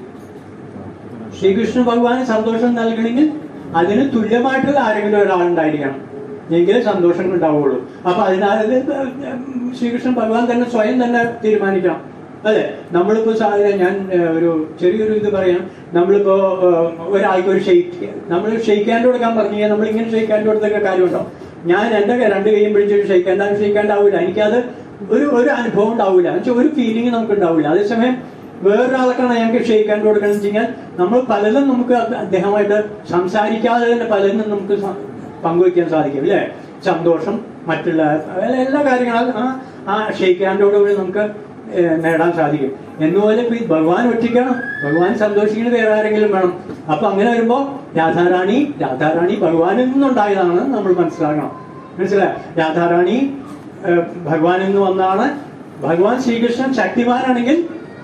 ശ്രീകൃഷ്ണ ഭഗവാന് സന്തോഷം നൽകണമെങ്കിൽ അതിന് തുല്യമായിട്ടുള്ള ആരെങ്കിലും ഒരാളുണ്ടായിരിക്കണം എങ്കിലേ സന്തോഷം ഉണ്ടാവുള്ളൂ അപ്പൊ അതിനാൽ ശ്രീകൃഷ്ണ ഭഗവാൻ തന്നെ സ്വയം തന്നെ തീരുമാനിക്കണം അതെ നമ്മളിപ്പോ സാധാരണ ഞാൻ ഏഹ്, ഒരു ചെറിയൊരു ഇത് പറയാം നമ്മളിപ്പോ ഏഹ്, ഒരാൾക്ക് ഒരു ഷെയ്ക്ക് നമ്മൾ ഷെയ്ക്കാൻഡ് കൊടുക്കാൻ പറഞ്ഞു കഴിഞ്ഞാൽ നമ്മൾ ഇങ്ങനെ ഷെയ്ക്കാൻഡ് കൊടുത്തൊക്കെ കാര്യമുണ്ടോ ഞാൻ എന്റെ രണ്ട് കൈയും പിടിച്ചൊരു ഷെയ്ക്കാൻഡ് ഷെയ്ക്കാൻഡ് ആവില്ല എനിക്കത് ഒരു ഒരു അനുഭവം ഉണ്ടാവില്ല എന്നുവെച്ചാൽ ഒരു ഫീലിംഗ് നമുക്ക് ഉണ്ടാവില്ല അതേസമയം വേറൊരാൾക്കാണ് ഞങ്ങൾക്ക് ക്ഷയിക്കാൻ കൊടുക്കണം എന്ന് വെച്ച് കഴിഞ്ഞാൽ നമ്മൾ പലതും നമുക്ക് അദ്ദേഹമായിട്ട് സംസാരിക്കാതെ തന്നെ പലതും നമുക്ക് സ- പങ്കുവയ്ക്കാൻ സാധിക്കും അല്ലേ സന്തോഷം മറ്റുള്ള അങ്ങനെ എല്ലാ കാര്യങ്ങളും ആ ആ ക്ഷയിക്കാൻ്റോടുകൂടി നമുക്ക് ഏഹ്, നേടാൻ സാധിക്കും എന്നുപോലെ ഇപ്പൊ ഈ ഭഗവാൻ ഒറ്റയ്ക്കാണ് ഭഗവാൻ സന്തോഷിക്കുന്നത് വേറെ ആരെങ്കിലും വേണം അപ്പൊ അങ്ങനെ വരുമ്പോ രാധാറാണി രാധാറാണി ഭഗവാനിൽ നിന്നുണ്ടായതാണ് നമ്മൾ മനസ്സിലാക്കണം മനസ്സിലായോ രാധാറാണി ഏഹ്, ഭഗവാനിൽ നിന്ന് വന്നതാണ് ഭഗവാൻ ശ്രീകൃഷ്ണൻ ശക്തിമാനാണെങ്കിൽ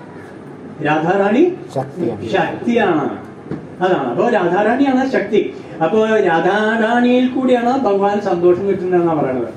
രാധാറാണി ശക്തിയാണ് ശക്തിയാണ് അതാണ് അപ്പോ രാധാറാണിയാണ് ശക്തി അപ്പോ രാധാറാണിയിൽ കൂടിയാണ് ഭഗവാൻ സന്തോഷം കിട്ടുന്നതെന്നാണ് പറയണത്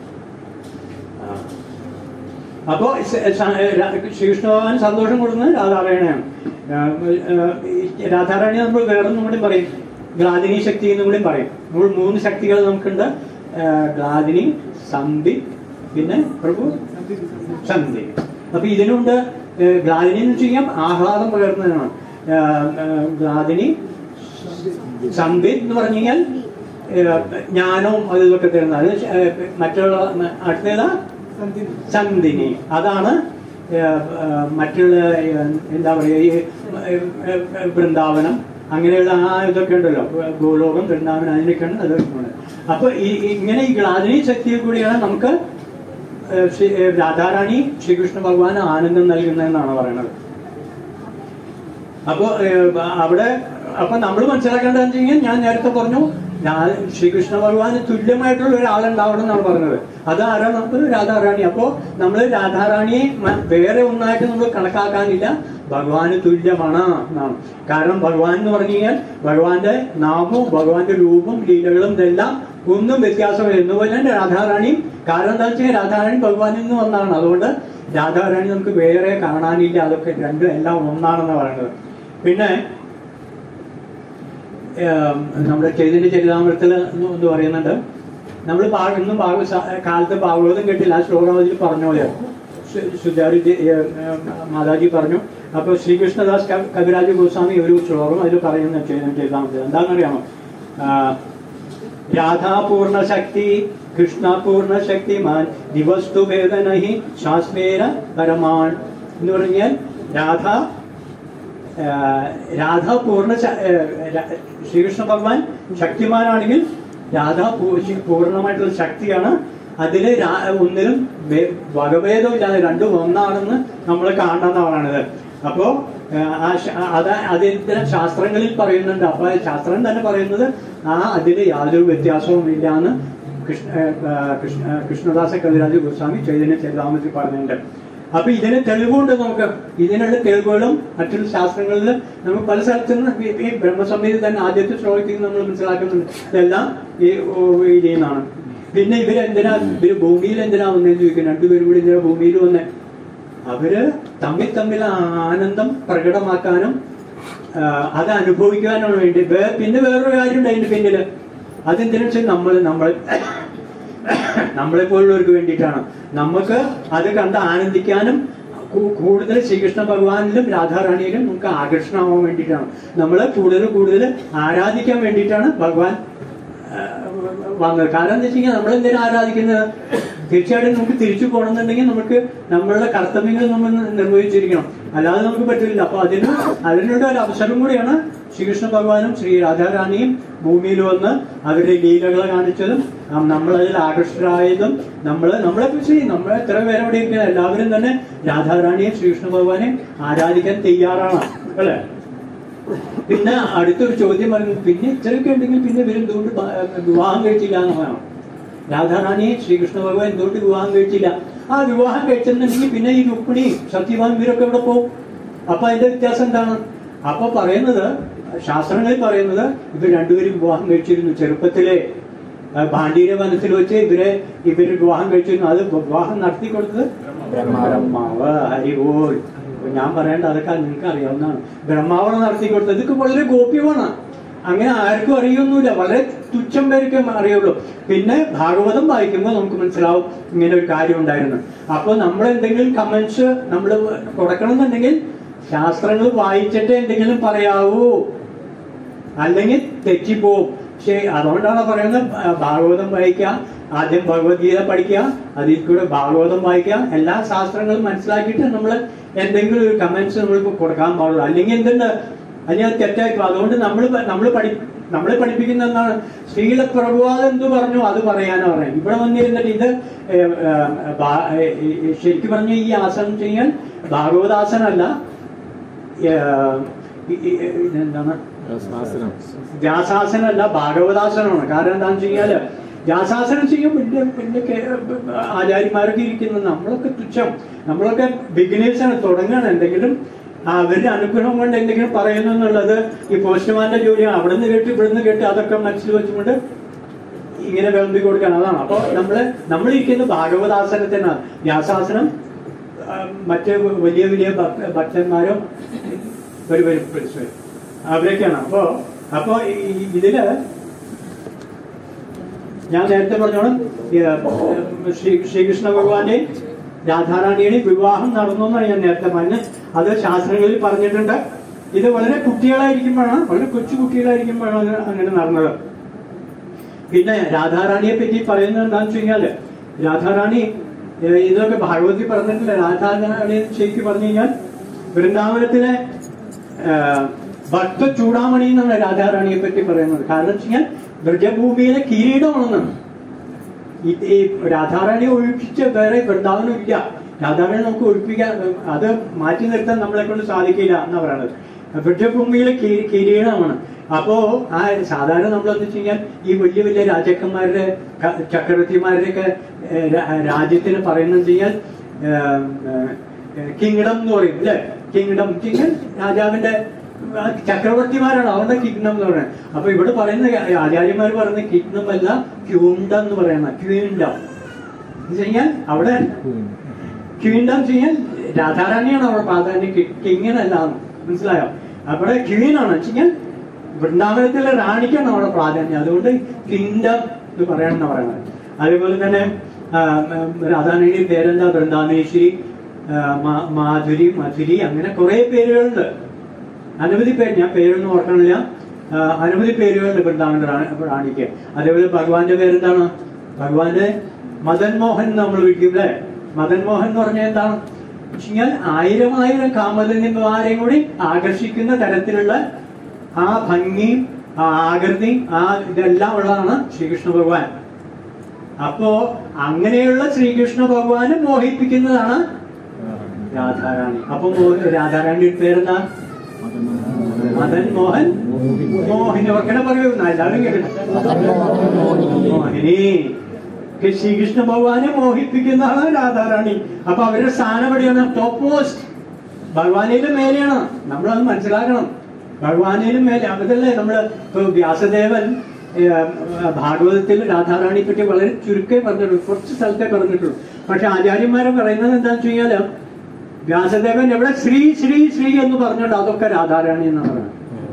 ആ. അപ്പോ സ- സ- രാ- ശ്രീകൃഷ്ണ ഭഗവാൻ സന്തോഷം കൊടുക്കുന്നത് രാധാറാണിയാണ് ആ, ആ, ഈ രാധാറാണി നമ്മൾ വേറൊന്നും കൂടി പറയും ഗ്ലാദിനി ശക്തി എന്നും കൂടി പറയും നമ്മൾ മൂന്ന് ശക്തികൾ നമുക്കുണ്ട് ആ, ഗ്ലാദിനി സന്ധി പിന്നെ പ്രഭു സന്ധി അപ്പൊ ഇതിനുണ്ട് ഏഹ്, ഗ്ലാദിനി എന്ന് വെച്ച് കഴിഞ്ഞാൽ ആഹ്ലാദം പകർന്നതാണ് ഏഹ്, ഏഹ്, ഗ്ലാദിനി സന്ധി എന്ന് പറഞ്ഞു കഴിഞ്ഞാൽ ഏഹ്, ജ്ഞാനവും അത് ഇതൊക്കെ തരുന്നത് അത് ഏഹ്, മറ്റുള്ള അടുത്തേതാ സന്ധിനി അതാണ് ഏഹ്, ഏഹ്, മറ്റുള്ള ഏഹ്, എന്താ പറയുക ഈ ഏഹ്, ഏഹ്, വൃന്ദാവനം അങ്ങനെയുള്ള ആ ഇതൊക്കെ ഉണ്ടല്ലോ ഭൂലോകം വൃന്ദാവനം അതിനൊക്കെയാണ് അത് അപ്പൊ ഈ ഇങ്ങനെ ഈ ഗ്ലാദിനി ശക്തിയിൽ കൂടിയാണ് നമുക്ക് ഏഹ് ശ്രീ ഏഹ് രാധാറാണി ശ്രീകൃഷ്ണ ഭഗവാൻ ആനന്ദം നൽകുന്നതെന്നാണ് പറയുന്നത് അപ്പോ ഏഹ് അവിടെ അപ്പൊ നമ്മൾ മനസ്സിലാക്കേണ്ടത് വെച്ച് കഴിഞ്ഞാൽ ഞാൻ നേരത്തെ പറഞ്ഞു രാ- ശ്രീകൃഷ്ണ ഭഗവാന് തുല്യമായിട്ടുള്ള ഒരാളുണ്ടാവണം എന്നാണ് പറഞ്ഞത് അത് ആരാ നമുക്ക് രാധാറാണി അപ്പോ നമ്മൾ രാധാറാണിയെ മ- വേറെ ഒന്നായിട്ട് നമ്മൾ കണക്കാക്കാനില്ല ഭഗവാന് തുല്യമാണ് എന്നാണ് കാരണം ഭഗവാൻ എന്ന് പറഞ്ഞു കഴിഞ്ഞാൽ ഭഗവാന്റെ നാമവും ഭഗവാന്റെ രൂപവും ലീലകളും ഇതെല്ലാം ഒന്നും വ്യത്യാസമില്ല എന്നുപോലെ തന്നെ രാധാറാണിയും കാരണം എന്താ വെച്ചാൽ രാധാറാണി ഭഗവാനിൽ നിന്ന് വന്നതാണ് അതുകൊണ്ട് രാധാറാണി നമുക്ക് വേറെ കാണാനില്ല അതൊക്കെ രണ്ടും എല്ലാം ഒന്നാണെന്ന് പറയുന്നത് പിന്നെ ഏം, നമ്മുടെ ചൈതന്യ ചരിതാമൃതത്തിൽ എന്ന് പറയുന്നുണ്ട് നമ്മൾ പാ- ഇന്നും ഭാഗ സ- കാലത്ത് ഭാഗവതം കേട്ടില്ല ആ ശ്ലോകം അതിൽ പറഞ്ഞ പോലെ സു- സുജാരി ജി- ഏ, ഏ, മാതാജി പറഞ്ഞു അപ്പൊ ശ്രീകൃഷ്ണദാസ് ക- കവിരാജ് ഗോസ്വാമി ഒരു ശ്ലോകം അതിൽ പറയുന്ന ചൈതന്യ ചരിതാമൃതത്തിൽ എന്താണെന്നറിയാമോ ആ, രാധാപൂർണ ശക്തി കൃഷ്ണപൂർണ ശക്തിമാൻ ദിവസ്തു വേദനഹി ശാസ്മേര പരമാൻ എന്ന് പറഞ്ഞാൽ രാധ ആ, രാധ പൂർണ്ണ ശ- ഏ, ര- ശ്രീകൃഷ്ണ ഭഗവാൻ ശക്തിമാനാണെങ്കിൽ രാധ പൂ- ശി- പൂർണ്ണമായിട്ടുള്ള ശക്തിയാണ് അതില് രാ- ഒന്നിലും വേ- വകഭേദം ഇല്ലാതെ രണ്ടും ഒന്നാണെന്ന് നമ്മൾ കാണണമെന്നാണത് അപ്പോ ആ, ആ ശ- അത് അതിന്റെ ശാസ്ത്രങ്ങളിൽ പറയുന്നുണ്ട് അപ്പൊ ആ ശാസ്ത്രം തന്നെ പറയുന്നത് ആ അതില് യാതൊരു വ്യത്യാസവും ഇല്ല എന്ന് കൃഷ്ണ ആ, കൃഷ്ണ കൃഷ്ണദാസ കവിരാജ് ഗോസ്വാമി ചൈതന്യ ചരിതാമത്തിൽ പറഞ്ഞിട്ടുണ്ട് അപ്പൊ ഇതിന് തെളിവുണ്ട് നമുക്ക് ഇതിനുള്ള തെളിവുകളും മറ്റുള്ള ശാസ്ത്രങ്ങളിൽ നമുക്ക് പല സ്ഥലത്തു നിന്ന് ഈ- ഈ ബ്രഹ്മസംഹിത തന്നെ ആദ്യത്തെ ശ്ലോകത്തിൽ നമ്മൾ മനസ്സിലാക്കുന്നുണ്ട് ഇതെല്ലാം ഈ ഓ, ഇതിൽ നിന്നാണ് പിന്നെ ഇവരെന്തിനാ ഇവര് ഭൂമിയിൽ എന്തിനാ വന്നേന്ന് ചോദിക്കും രണ്ടുപേരും കൂടി എന്തിനാ ഭൂമിയിൽ വന്നേ അവര് തമ്മിൽ തമ്മിൽ ആനന്ദം പ്രകടമാക്കാനും ആ, അത് അനുഭവിക്കാനും വേണ്ടി വേ- പിന്നെ വേറൊരു കാര്യമുണ്ട് അതിന്റെ പിന്നില് അതെന്തിനാ വെച്ചാൽ നമ്മൾ നമ്മൾ നമ്മളെ പോലുള്ളവർക്ക് വേണ്ടിയിട്ടാണ് നമുക്ക് അത് കണ്ട് ആനന്ദിക്കാനും കൂ- കൂടുതൽ ശ്രീകൃഷ്ണ ഭഗവാനിലും രാധാറാണിയിലും നമുക്ക് ആകർഷണമാവാൻ വേണ്ടിയിട്ടാണ് നമ്മൾ കൂടുതൽ കൂടുതൽ ആരാധിക്കാൻ വേണ്ടിയിട്ടാണ് ഭഗവാൻ ആ, വന്നത് കാരണം എന്താ വെച്ച് കഴിഞ്ഞാൽ നമ്മൾ എന്തിനാ ആരാധിക്കുന്നത് തീർച്ചയായിട്ടും നമുക്ക് തിരിച്ചു പോകണമെന്നുണ്ടെങ്കിൽ നമുക്ക് നമ്മളുടെ കർത്തവ്യങ്ങൾ നമ്മൾ നിർവഹിച്ചിരിക്കണം അല്ലാതെ നമുക്ക് പറ്റില്ല അപ്പൊ അതിന് അതിനുള്ള ഒരു അവസരം കൂടിയാണ് ശ്രീകൃഷ്ണ ഭഗവാനും ശ്രീ രാധാറാണിയും ഭൂമിയിൽ വന്ന് അവരുടെ ലീലകൾ കാണിച്ചതും ആ, നമ്മളതിൽ ആകർഷകരായതും നമ്മള് നമ്മളെ കുറിച്ച് നമ്മളെ എത്ര പേരെ അവിടെ ഇരിക്കുന്നത് എല്ലാവരും തന്നെ രാധാറാണിയും ശ്രീകൃഷ്ണ ഭഗവാനെയും ആരാധിക്കാൻ തയ്യാറാണ് അല്ലേ പിന്നെ അടുത്തൊരു ചോദ്യം പറയുന്നത് പിന്നെ ഇത്രയൊക്കെ ഉണ്ടെങ്കിൽ പിന്നെ ഇവർ എന്തുകൊണ്ട് ബ- വിവാഹം കഴിച്ചില്ല എന്നാണ് രാധാറാണിയെ ശ്രീകൃഷ്ണ ഭഗവാൻ എന്തുകൊണ്ട് വിവാഹം കഴിച്ചില്ല ആ വിവാഹം കഴിച്ചിട്ടുണ്ടെങ്കിൽ പിന്നെ ഈ രുക്മിണി സത്യവാൻ ഇവരൊക്കെ ഇവിടെ പോകും അപ്പൊ അതിന്റെ വ്യത്യാസം എന്താണ് അപ്പൊ പറയുന്നത് ശാസ്ത്രങ്ങളിൽ പറയുന്നത് ഇവർ രണ്ടുപേരും വിവാഹം കഴിച്ചിരുന്നു ചെറുപ്പത്തിലെ ആ, ഭാണ്ഡീര വനത്തിൽ വെച്ച് ഇവരെ ഇവര് വിവാഹം കഴിച്ചിരുന്നു അത് വിവാഹം നടത്തി കൊടുത്തത് ബ്രഹ്മാവ്. ബ്രഹ്മാവ് ഹരിപോൽ ഞാൻ പറയേണ്ട അതൊക്കെ നിങ്ങൾക്ക് അറിയാവുന്നതാണ് ബ്രഹ്മാവാണ് നടത്തി കൊടുത്തത് ഇതൊക്കെ വളരെ ഗോപ്യമാണ് അങ്ങനെ ആർക്കും അറിയൊന്നുമില്ല വളരെ തുച്ഛം പേർക്ക് അറിയുള്ളൂ പിന്നെ ഭാഗവതം വായിക്കുമ്പോൾ നമുക്ക് മനസ്സിലാവും ഇങ്ങനെ ഒരു കാര്യം ഉണ്ടായിരുന്നു അപ്പൊ നമ്മൾ എന്തെങ്കിലും കമന്റ്സ് നമ്മൾ കൊടുക്കണം എന്നുണ്ടെങ്കിൽ ശാസ്ത്രങ്ങൾ വായിച്ചിട്ട് എന്തെങ്കിലും പറയാവൂ അല്ലെങ്കിൽ തെറ്റിപ്പോവും പക്ഷേ അതുകൊണ്ടാണ് പറയുന്നത് ആ, ഭാഗവതം വായിക്കുക ആദ്യം ഭഗവത്ഗീത പഠിക്കുക അതിൽ കൂടെ ഭാഗവതം വായിക്കുക എല്ലാ ശാസ്ത്രങ്ങളും മനസ്സിലാക്കിയിട്ട് നമ്മൾ എന്തെങ്കിലും ഒരു കമന്റ്സ് നമ്മൾക്ക് കൊടുക്കാൻ പാടുള്ളൂ അല്ലെങ്കിൽ എന്തുണ്ട് അല്ലെങ്കിൽ അത് തെറ്റായിപ്പോ അതുകൊണ്ട് നമ്മൾ നമ്മൾ പഠി നമ്മളെ പഠിപ്പിക്കുന്ന എന്താണ് സ്ത്രീകളെ പ്രഭുവാദം എന്ത് പറഞ്ഞു അത് പറയാനാ പറയാം ഇവിടെ വന്നിരുന്നിട്ട് ഇത് ഏ, ഏ, ഭാ- ഏ, ഏ, ശരിക്കും പറഞ്ഞ ഈ ആസനം ചെയ്യാൻ ഭാഗവതാസനല്ല ഏ, ഈ- ഈ- ഈ- എന്താണ് വ്യാസാസനമല്ല ഭാഗവതാസനമാണ് കാരണം എന്താണെന്ന് വെച്ച് കഴിഞ്ഞാല് വ്യാസാസനം ചെയ്യും വലിയ വലിയ കേ- ആചാര്യന്മാരൊക്കെ ഇരിക്കുന്നത് നമ്മളൊക്കെ തുച്ഛം നമ്മളൊക്കെ ബിഗിനേഴ്സ് ആണ് തുടങ്ങുകയാണ് എന്തെങ്കിലും അവരുടെ അനുഗ്രഹം കൊണ്ട് എന്തെങ്കിലും പറയുന്നു എന്നുള്ളത് ഈ പോസ്റ്റ്മാന്റെ ജോലിയാണ് അവിടെ നിന്ന് കേട്ട് ഇവിടെ നിന്ന് കേട്ട് അതൊക്കെ മനസ്സിൽ വെച്ചുകൊണ്ട് ഇങ്ങനെ വിളമ്പി കൊടുക്കാൻ അതാണ് അപ്പൊ നമ്മള് നമ്മളിരിക്കുന്ന ഭാഗവതാസനത്തിനാണ് വ്യാസാസനം ആ, മറ്റ് വലിയ വലിയ ഭക്ത- ഭക്തന്മാരും ഒരു വരും പിടിച്ചു അവരൊക്കെയാണ് അപ്പോ അപ്പോ ഈ- ഇതില് ഞാൻ നേരത്തെ പറഞ്ഞോളം ഈ, ഏ, ശ്രീ ശ്രീകൃഷ്ണ ഭഗവാന്റെ രാധാറാണിയുടെ വിവാഹം നടന്നു എന്നാണ് ഞാൻ നേരത്തെ പറഞ്ഞത് അത് ശാസ്ത്രങ്ങളിൽ പറഞ്ഞിട്ടുണ്ട് ഇത് വളരെ കുട്ടികളായിരിക്കുമ്പോഴാണ് വളരെ കൊച്ചു കുട്ടികളായിരിക്കുമ്പോഴാണ് അത് അങ്ങനെ നടന്നത് പിന്നെ രാധാറാണിയെ പറ്റി പറയുന്നത് എന്താണെന്ന് വെച്ച് കഴിഞ്ഞാല് രാധാറാണി ഏഹ്, ഇതൊക്കെ ഭാഗവതി പറഞ്ഞിട്ടില്ല രാധാറാണി ശരിക്കും പറഞ്ഞു കഴിഞ്ഞാൽ വൃന്ദാവനത്തിലെ ഏഹ്, ഭക്ത ചൂടാമണി എന്നാണ് രാധാറാണിയെ പറ്റി പറയുന്നത് കാരണം വെച്ച് കഴിഞ്ഞാൽ ബ്രജഭൂമിയിലെ കിരീടമാണെന്നാണ് ഈ ഈ രാധാറാണി ഒഴിപ്പിച്ച് വേറെ വൃന്ദാവനം ഇല്ല രാധാറാണി നമുക്ക് ഒഴിപ്പിക്കാൻ അത് മാറ്റി നിർത്താൻ നമ്മളെ കൊണ്ട് സാധിക്കില്ല എന്നാ പറയുന്നത് വൃക്ഷഭൂമിയിലെ കി- കിരീടമാണ് അപ്പോ ആ സാധാരണ നമ്മളെന്ന് വെച്ച് കഴിഞ്ഞാൽ ഈ വലിയ വലിയ രാജാക്കന്മാരുടെ ക- ചക്രവർത്തിമാരുടെ ഒക്കെ ഏഹ്, രാ- രാജ്യത്തിന് പറയുന്നത് കഴിഞ്ഞാൽ കിങ്ഡം എന്ന് പറയും അല്ലെ കിങ്ഡം കിങ് രാജാവിന്റെ ആ, ചക്രവർത്തിമാരാണ് അവരുടെ കിങ്ഡം എന്ന് പറയുന്നത് അപ്പൊ ഇവിടെ പറയുന്ന ആചാര്യന്മാർ പറയുന്ന കിങ്ഡം അല്ല ക്യൂണ്ടം എന്ന് പറയുന്ന ക്യൂണ്ടം എന്ന് കഴിഞ്ഞാൽ അവിടെ ക്വീൻഡം ചെയ്യാൻ രാധാറാണിയാണ് അവിടെ പ്രാധാന്യം കിങ്ങിനല്ല മനസ്സിലായോ അവിടെ ക്വീനാണ് വെച്ചാൽ വൃന്ദാവനത്തിലെ റാണിക്കാണ് അവിടെ പ്രാധാന്യം അതുകൊണ്ട് കിങ്ഡം എന്ന് പറയണമെന്ന് പറയുന്നത് അതേപോലെ തന്നെ ആ, ഉം, രാധാറാണിയുടെ പേരെന്താ വൃന്ദാവേശ്വരി ആ, മാ- മാധുരി മധുരി അങ്ങനെ കുറെ പേരുകളുണ്ട് അനവധി പേര് ഞാൻ പേരൊന്നും ഓർക്കണില്ല ആ, അനവധി പേരുകളുണ്ട് വൃന്ദാവന റാണി- റാണിക്ക് അതേപോലെ ഭഗവാന്റെ പേരെന്താണ് ഭഗവാന്റെ മദൻ മോഹൻ എന്ന് നമ്മൾ വിളിക്കും അല്ലേ മദൻ മോഹൻ എന്ന് പറഞ്ഞാൽ എന്താണ് വെച്ചാൽ ആയിരം ആയിരം കാമധന്യന്മാരെയും കൂടി ആകർഷിക്കുന്ന തരത്തിലുള്ള ആ ഭംഗിയും ആ ആകൃതിയും ആ ഇതെല്ലാം ഉള്ളതാണ് ശ്രീകൃഷ്ണ ഭഗവാൻ അപ്പോ അങ്ങനെയുള്ള ശ്രീകൃഷ്ണ ഭഗവാനെ മോഹിപ്പിക്കുന്നതാണ് രാധാറാണി അപ്പൊ മോ- രാധാറാണിയുടെ പേരെന്താ മദൻ മോഹൻ മോഹിനി ഓർക്കണ പറയൂ എല്ലാവരും കേൾക്കണം മോഹിനി ഒക്കെ ശ്രീകൃഷ്ണ ഭഗവാനെ മോഹിപ്പിക്കുന്നതാണ് രാധാറാണി അപ്പൊ അവരുടെ സ്ഥാനം എവിടെയാണ് ടോപ്പ് മോസ്റ്റ് ഭഗവാനേലും മേലെയാണ് നമ്മളത് മനസ്സിലാക്കണം ഭഗവാനേലും മേലെ അതല്ലേ നമ്മള് ഇപ്പൊ വ്യാസദേവൻ ഏഹ്, ഭാഗവതത്തിൽ രാധാറാണിയെ പറ്റി വളരെ ചുരുക്കേ പറഞ്ഞിട്ടുള്ളൂ കുറച്ച് സ്ഥലത്തേ പറഞ്ഞിട്ടുള്ളൂ പക്ഷെ ആചാര്യന്മാരെ പറയുന്നത് എന്താണെന്ന് വെച്ച് കഴിഞ്ഞാല് വ്യാസദേവൻ എവിടെ ശ്രീ ശ്രീ ശ്രീ എന്ന് പറഞ്ഞിട്ടുണ്ട് അതൊക്കെ രാധാറാണി എന്നാണ് പറയുന്നത്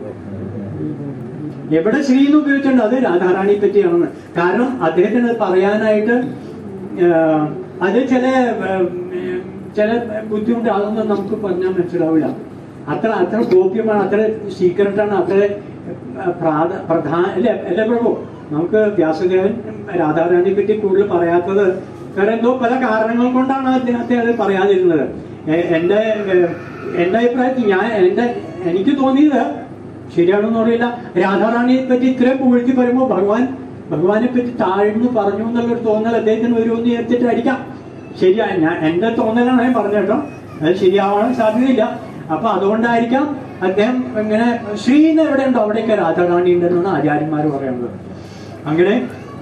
എവിടെ ശ്രീ എന്ന് ഉപയോഗിച്ചിട്ടുണ്ട് അത് രാധാറാണിയെ പറ്റിയാണെന്ന് കാരണം അദ്ദേഹത്തിന് അത് പറയാനായിട്ട് ആഹ്, അത് ചില ആഹ്, ചില ബുദ്ധിമുട്ട് അതൊന്നും നമുക്ക് പറഞ്ഞാൽ മനസ്സിലാവില്ല അത്ര അത്ര ഗോപ്യമാണ് അത്ര സീക്രട്ടാണ് അത്ര ആഹ്, പ്രാധ- പ്രധാന അല്ലേ അല്ലേ പ്രഭു നമുക്ക് വ്യാസദേവൻ രാധാറാണിയെ പറ്റി കൂടുതൽ പറയാത്തത് കാരണം എന്തോ പല കാരണങ്ങൾ കൊണ്ടാണ് അദ്ദേഹത്തെ അത് പറയാതിരുന്നത് എ- എന്റെ ഏഹ്, എന്റെ അഭിപ്രായത്തിൽ ഞാൻ എന്റെ എനിക്ക് തോന്നിയത് ശരിയാണെന്ന് അറിയില്ല രാധാറാണിയെ പറ്റി ഇത്രയും പുകഴ്ത്തി പറയുമ്പോൾ ഭഗവാൻ ഭഗവാനെ പറ്റി താഴ്ന്നു പറഞ്ഞു എന്നുള്ളൊരു തോന്നൽ അദ്ദേഹത്തിന് വരുമെന്ന് വിചാരിച്ചിട്ടായിരിക്കാം ശരിയാ ഞാൻ എന്റെ തോന്നലാണ് ഞാൻ പറഞ്ഞത് കേട്ടോ അത് ശരിയാവാൻ സാധ്യതയില്ല അപ്പൊ അതുകൊണ്ടായിരിക്കാം അദ്ദേഹം ഇങ്ങനെ ശ്രീന്ന് എവിടെ ഉണ്ടോ അവിടെയൊക്കെ രാധാറാണി ഉണ്ടെന്നാണ് ആചാര്യന്മാർ പറയുന്നത് അങ്ങനെ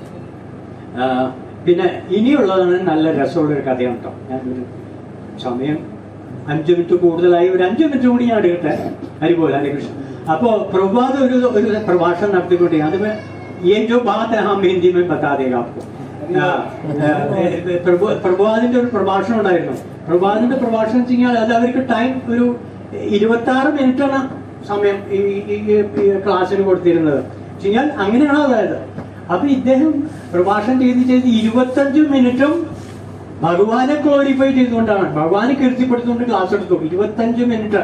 ആ, പിന്നെ ഇനിയുള്ളതാണ് നല്ല രസമുള്ള ഒരു കഥയാണ് കേട്ടോ ഞാനൊരു സമയം അഞ്ചു മിനിറ്റ് കൂടുതലായി ഒരു അഞ്ചു മിനിറ്റ് കൂടി ഞാൻ എടുക്കട്ടെ ഹരിപോലെ ഹരികൃഷ്ണൻ അപ്പോ പ്രഭാത ഒരു ഒരു പ്രഭാഷണം നടത്തിക്കൊണ്ടേ അത് में ये जो बात है हम हिंदी में बता देगा आपको ആ, ആ, പ്രഭു പ്രഭാതിന്റെ ഒരു പ്രഭാഷണം ഉണ്ടായിരുന്നു പ്രഭാതിന്റെ പ്രഭാഷണം വെച്ച് കഴിഞ്ഞാൽ അത് അവർക്ക് ടൈം ഒരു ഇരുപത്തി ആറ് മിനിറ്റാണ് സമയം ഈ ഈ- ഈ ഈ ക്ലാസ്സിന് കൊടുത്തിരുന്നത് വെച്ച് കഴിഞ്ഞാൽ അങ്ങനെയാണ് അതായത് അപ്പൊ ഇദ്ദേഹം പ്രഭാഷണം ചെയ്ത് ചെയ്ത് ഇരുപത്തഞ്ച് മിനിറ്റും ഭഗവാനെ ക്ലോറിഫൈ ചെയ്തുകൊണ്ടാണ് ഭഗവാനെ കീർത്തിപ്പെടുത്തുകൊണ്ട് ക്ലാസ് എടുത്തു ഇരുപത്തഞ്ച് മിനിറ്റ്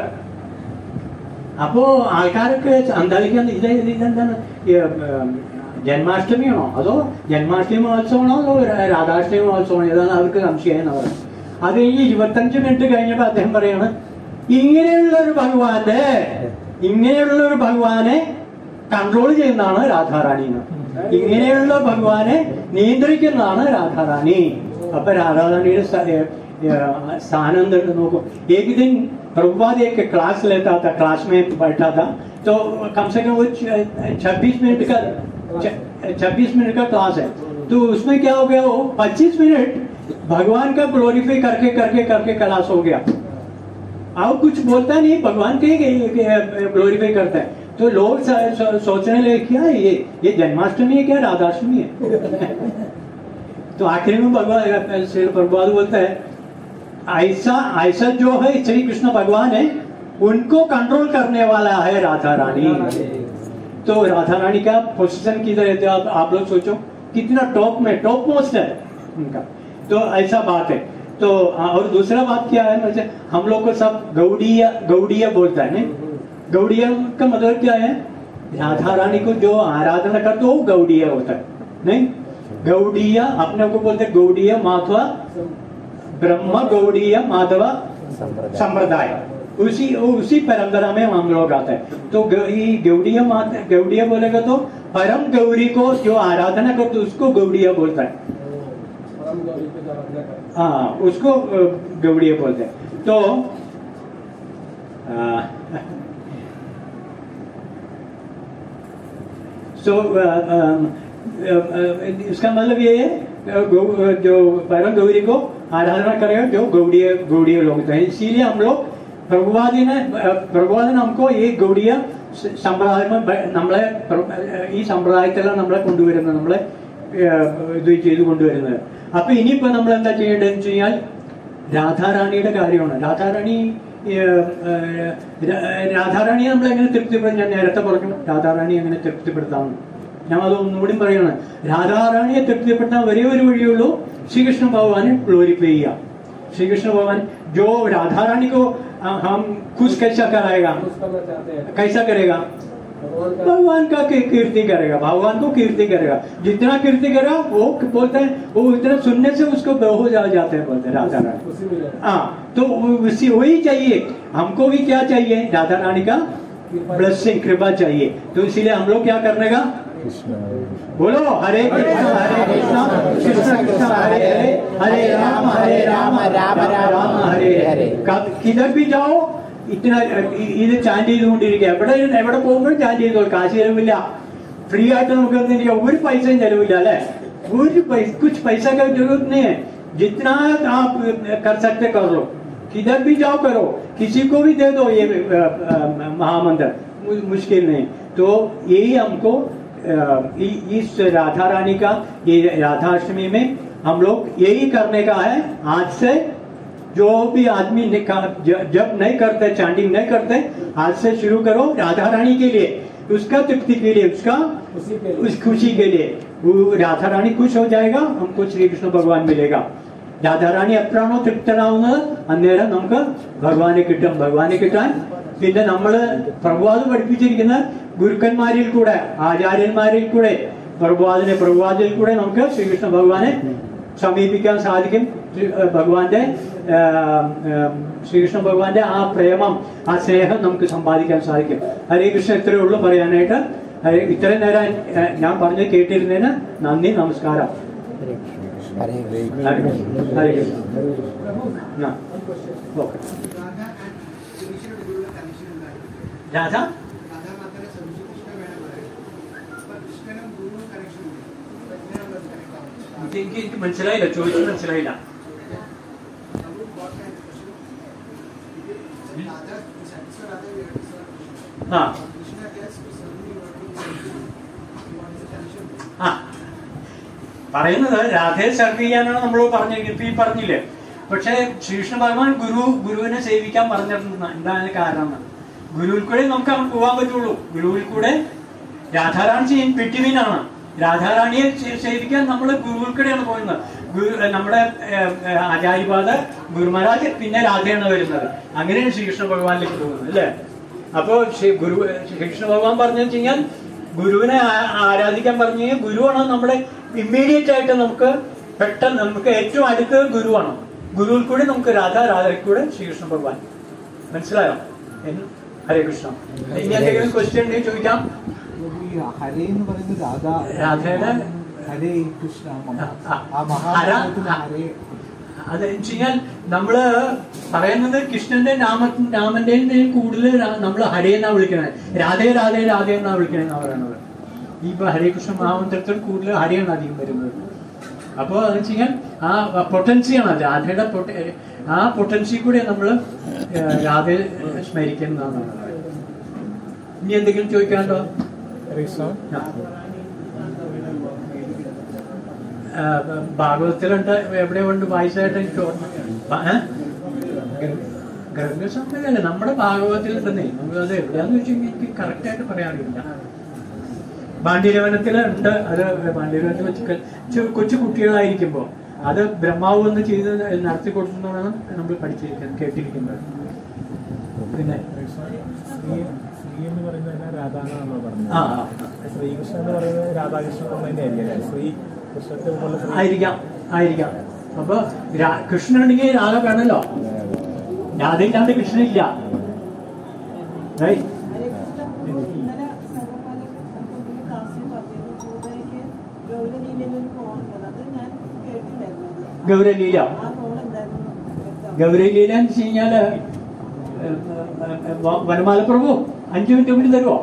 അപ്പോ ആൾക്കാരൊക്കെ അന്താളിക്കാൻ ഇത് ഇത് ഇതെന്താണ് ഈ, ഉം, ജന്മാഷ്ടമിയാണോ അതോ ജന്മാഷ്ടമി മഹോത്സവമാണോ അതോ രാ- രാധാഷ്ടമി മഹോത്സവമാണോ ഏതാണ് അവർക്ക് സംശയമായി അവർ അത് ഈ ഇരുപത്തഞ്ച് മിനിറ്റ് കഴിഞ്ഞപ്പോ അദ്ദേഹം പറയാണ് ഇങ്ങനെയുള്ള ഒരു ഭഗവാന്റെ ഇങ്ങനെയുള്ള ഒരു ഭഗവാനെ കൺട്രോൾ ചെയ്യുന്നതാണ് രാധാറാണി എന്ന് ഇങ്ങനെയുള്ള ഭഗവാനെ നിയന്ത്രിക്കുന്നതാണ് രാധാറാണി അപ്പൊ രാധാറാണിയുടെ സ്ഥ- ഏ, ഏ, സ്ഥാനം എന്തുണ്ട് നോക്കൂ एक दिन प्रभुपाद एक क्लास लेता था क्लास में बैठा था तो कम से कम वो छब्बीस मिनट का छब्बीस मिनट का क्लास है तो उसमें क्या हो गया वो पच्चीस मिनट भगवान का ग्लोरीफाई करके करके करके क्लास हो गया अब कुछ बोलता नहीं भगवान के ग्लोरीफाई करता है तो लोग स- स- सोचने लगे क्या है ये ये जन्माष्टमी है क्या राधाष्टमी है तो आखिर में भगवान श्री प्रभुपाद बोलता है ऐसा ऐसा जो है श्री कृष्ण भगवान है उनको कंट्रोल करने वाला है राधा रानी तो राधा रानी का पोजीशन किधर है तो आप, आप लोग सोचो कितना टॉप में टॉप मोस्ट है उनका तो ऐसा बात है तो हाँ, और दूसरा बात क्या है वैसे हम लोग को सब गौड़िया गौड़िया बोलता है नहीं गौड़िया का मतलब क्या है राधा रानी को जो आराधना करते हो वो गौड़िया होता है नहीं गौड़िया अपने को बोलते हैं गौड़िया माधवा ब्रह्म गौड़ीय माधव संप्रदाय उसी उसी परंपरा में हम लोग आते हैं तो ग- ये गौड़ीय मात गौड़ीय बोलेगा तो परम गौरी को जो आराधना करते उसको गौड़ीय बोलता है हाँ उसको अ, गौड़ीय बोलते हैं तो सो इसका मतलब ये है अ, गौ- अ, जो परम गौरी को आराधना करेगा जो गौड़ीय गौड़ीय लोग होते हैं इसीलिए हम लोग പ്രഭുവാദിനെ പ്രഭുവാദിന് നമുക്ക് ഈ ഗൗഡിയ സ- സമ്പ്രദായം ബ- നമ്മളെ പ്ര- ഈ സമ്പ്രദായത്തിലാണ് നമ്മളെ കൊണ്ടുവരുന്നത് നമ്മളെ ഏഹ്, ഇത് ചെയ്ത് കൊണ്ടുവരുന്നത് അപ്പൊ ഇനിയിപ്പോ നമ്മൾ എന്താ ചെയ്യേണ്ടതെന്ന് വെച്ച് കഴിഞ്ഞാൽ രാധാറാണിയുടെ കാര്യമാണ് രാധാറാണി ഏഹ്, ഏഹ്, രാ- രാധാറാണിയെ നമ്മൾ എങ്ങനെ തൃപ്തിപ്പെടുത്തും ഞാൻ നേരത്തെ പറഞ്ഞു രാധാറാണി എങ്ങനെ തൃപ്തിപ്പെടുത്താമെന്ന് ഞാൻ അത് ഒന്നുകൂടി പറയാണ് രാധാറാണിയെ തൃപ്തിപ്പെടുത്താൻ ഒരേ ഒരു വഴിയുള്ളൂ ശ്രീകൃഷ്ണ ഭഗവാനെ ഗ്ലോറിഫൈ ചെയ്യുക श्री कृष्ण भगवान जो राधा रानी को अ, हम खुश कैसा कराएगा कुछ करना चाहते हैं कैसा करेगा भगवान का भगवान का की- कीर्ति करेगा भगवान को कीर्ति करेगा जितना कीर्ति करेगा वो बोलते हैं वो इतना सुनने से उसको बेहोश आ जाते हैं बोलते हैं राधा रानी खुशी मिले हाँ तो वो- उसी वही चाहिए हमको भी क्या चाहिए राधा रानी का ब्लेसिंग कृपा चाहिए तो इसीलिए हम लोग क्या करने का बोलो हरे कृष्ण हरे कृष्ण कृष्ण कृष्ण हरे हरे हरे राम हरे राम राम राम हरे हरे ക- കിधर भी जाओ ഇത്ര ഇത് ചാൻഡ് ചെയ്തുകൊണ്ടിരിക്കുക എവിടെ എവിടെ പോകുമ്പോഴും ചാൻഡ് ചെയ്തോളൂ കാശ് ചെലവില്ല ഫ്രീ ആയിട്ട് നമുക്ക് എന്തിരിക്കാം ഒരു പൈസയും ചെലവില്ല അല്ലെ ഒരു പൈസ कुछ पैसा का जरूरत नहीं है जितना आप कर सकते कर लो किधर भी जाओ करो किसी को भी दे दो ये अ, अ, महामंत्र मु- मुश्किल नहीं तो यही हमको अ, इ- इस राधा रानी का ये राधाष्टमी में हम लोग यही करने का है आज से जो भी आदमी ने कहा- ज- जब नहीं करते चांटिंग नहीं करते आज से शुरू करो राधा रानी के लिए उसका तृप्ति के लिए उसका खुशी के लिए। उस खुशी के लिए वो രാധാ റാണി खुश हो जाएगा हमको श्री कृष्ण भगवान मिलेगा രാധാ റാണി എപ്പോഴാണോ തൃപ്തനാവുന്നത് അന്നേരം നമുക്ക് ഭഗവാനെ കിട്ടും ഭഗവാനെ കിട്ടാൻ പിന്നെ നമ്മള് പ്രഭുവാദ് പഠിപ്പിച്ചിരിക്കുന്ന ഗുരുക്കന്മാരിൽ കൂടെ ആചാര്യന്മാരിൽ കൂടെ പ്രഭുവാദിനെ പ്രഭുവാദിൽ കൂടെ നമുക്ക് ശ്രീകൃഷ്ണ ഭഗവാനെ സമീപിക്കാൻ സാധിക്കും ശ്രീ- ഏഹ് ഭഗവാന്റെ ഏഹ്, ഏഹ്, ശ്രീകൃഷ്ണ ഭഗവാന്റെ ആ പ്രേമം ആ സ്നേഹം നമുക്ക് സമ്പാദിക്കാൻ സാധിക്കും ഹരേ കൃഷ്ണ ഇത്രയേ ഉള്ളൂ പറയാനായിട്ട് ഹരേ- ഇത്രയും നേരം ഏഹ്, ഞാൻ പറഞ്ഞ് കേട്ടിരുന്നതിന് നന്ദി നമസ്കാരം ഹരേ കൃഷ്ണ ഹരേ കൃഷ്ണ ഹരേ കൃഷ്ണ ആ. ഓക്കെ രാധ എനിക്ക് എനിക്ക് മനസ്സിലായില്ല ചോദിച്ചു മനസ്സിലായില്ല ആ ആ പറയുന്നത് രാധയെ സെർവ് ചെയ്യാനാണ് നമ്മൾ പറഞ്ഞിരിക്കുന്നത് ഇപ്പൊ ഈ പറഞ്ഞില്ലേ പക്ഷേ ശ്രീകൃഷ്ണ ഭഗവാൻ ഗുരു ഗുരുവിനെ സേവിക്കാൻ പറഞ്ഞിരുന്ന എന്താണ് കാരണം എന്ന്? ഗുരുവിൽ കൂടെ നമുക്ക് അങ്ങ് പോകാൻ പറ്റുള്ളൂ ഗുരുവിൽ കൂടെ രാധാറാണി ചെയ്യും പെട്ടിമീനാണ് രാധാറാണിയെ സേ- സേവിക്കാൻ നമ്മൾ ഗുരുവിൽ കൂടെയാണ് പോകുന്നത് ഗുരു ഏഹ് നമ്മുടെ ഏഹ്, ഏഹ്, ആചാര്യപാദ ഗുരുമഹാരാജ് പിന്നെ രാധയാണ് വരുന്നത് അങ്ങനെയാണ് ശ്രീകൃഷ്ണ ഭഗവാനിലേക്ക് പോകുന്നത് അല്ലേ അപ്പോ ശ്രീ- ഗുരു ശ്രീകൃഷ്ണ ഭഗവാൻ പറഞ്ഞു വെച്ച് കഴിഞ്ഞാൽ ഗുരുവിനെ ആ- ആരാധിക്കാൻ പറഞ്ഞു കഴിഞ്ഞാൽ ഗുരുവാണ് നമ്മുടെ ഇമ്മീഡിയറ്റ് ആയിട്ട് നമുക്ക് പെട്ടെന്ന് നമുക്ക് ഏറ്റവും അടുത്ത് ഗുരുവാണ് ഗുരുവിൽ കൂടെ നമുക്ക് രാധ രാധയിൽ കൂടെ ശ്രീകൃഷ്ണ ഭഗവാൻ മനസ്സിലായോ എന്ന് ഹരേ കൃഷ്ണ ഇനി എന്തെങ്കിലും ക്വസ്റ്റ്യൻ ഉണ്ടെങ്കിൽ ചോദിക്കാം ഈ ഹരേ എന്ന് പറയുന്നത് രാധാ രാധയുടെ ഹരേ കൃഷ്ണ മമ. ആ, ആ മഹാഭാരതത്തിന് ഹര- ഹരേ അത് വെച്ച് കഴിഞ്ഞാൽ നമ്മള് പറയുന്നത് കൃഷ്ണന്റെ നാമ നാമന്റെയും കൂടുതൽ നമ്മൾ ഹരേ എന്നാ വിളിക്കണേ രാധേ രാധേ രാധേ എന്നാ വിളിക്കണേ എന്നാ പറയുന്നത് ഈ ഇപ്പൊ ഹരേ കൃഷ്ണ മഹാമന്ത്രത്തിൽ കൂടുതൽ ഹരിയാണ് അധികം വരുന്നത് അപ്പോൾ അത് വെച്ച് കഴിഞ്ഞാൽ ആ പൊട്ടൻസിയാണ് അത് രാധയുടെ പൊട്ട- ആ പൊട്ടൻസി കൂടെ നമ്മൾ രാധയെ സ്മരിക്കുന്നതാണ് ഇനി എന്തെങ്കിലും ചോദിക്കാണ്ടോ ആ. ആ, ഭാഗവതത്തിലുണ്ട് എവിടെ ഉണ്ട് വായിച്ചതായിട്ട് എനിക്ക് ഓർമ്മ ആ, ഏ? ഗർഭസംഹിതയല്ല നമ്മുടെ ഭാഗവതത്തിലുണ്ടെന്നേ നമുക്ക് അത് എവിടെയാന്ന് വെച്ചാൽ എനിക്ക് കറക്റ്റ് ആയിട്ട് പറയാറില്ല പാണ്ഡ്യലവനത്തിലുണ്ട് അത് പാണ്ഡ്യലവനത്തിൽ വെച്ച് ക- ചു- കൊച്ചു കുട്ടികളായിരിക്കുമ്പോൾ അത് ബ്രഹ്മാവ് വന്ന് ചെയ്ത് നടത്തി കൊടുക്കുന്നതാണ് നമ്മൾ പഠിച്ചിരിക്കുന്നത് കേട്ടിരിക്കുന്നത് പിന്നെ ശ്രീ ശ്രീ എന്ന് പറയുന്നത് രാധാന്നാണല്ലോ ആ പറഞ്ഞത് ആ. ശ്രീകൃഷ്ണൻ എന്ന് പറയുന്നത് രാധാകൃഷ്ണൻ തന്നെ ആയിരിക്കും ശ്രീ കൃഷ്ണത്തെ പോലെ ശ്രീ ആയിരിക്കാം ആയിരിക്കാം അപ്പൊ രാ- കൃഷ്ണൻ ഉണ്ടെങ്കിൽ രാധ വേണമല്ലോ രാധയില്ലാണ്ട് കൃഷ്ണനില്ല Right? ഇന്നലെ സർവ്വപാലക കാസ്യം പറഞ്ഞിരുന്നു കൂടെയൊക്കെ ഗൗരവീലൊരു ഫോണുണ്ട് അത് ഞാൻ കേട്ടില്ലായിരുന്നു ഗൗരലീല ആ ഫോൺ എന്തായിരുന്നു വ്യക്തമാക്കി. ഗൗരലീല എന്ന് വെച്ച് കഴിഞ്ഞാല് ഏ, ഏ, വ- വനമാല പ്രഭു അഞ്ചു മിനിറ്റ് മുന്നിൽ തരുമോ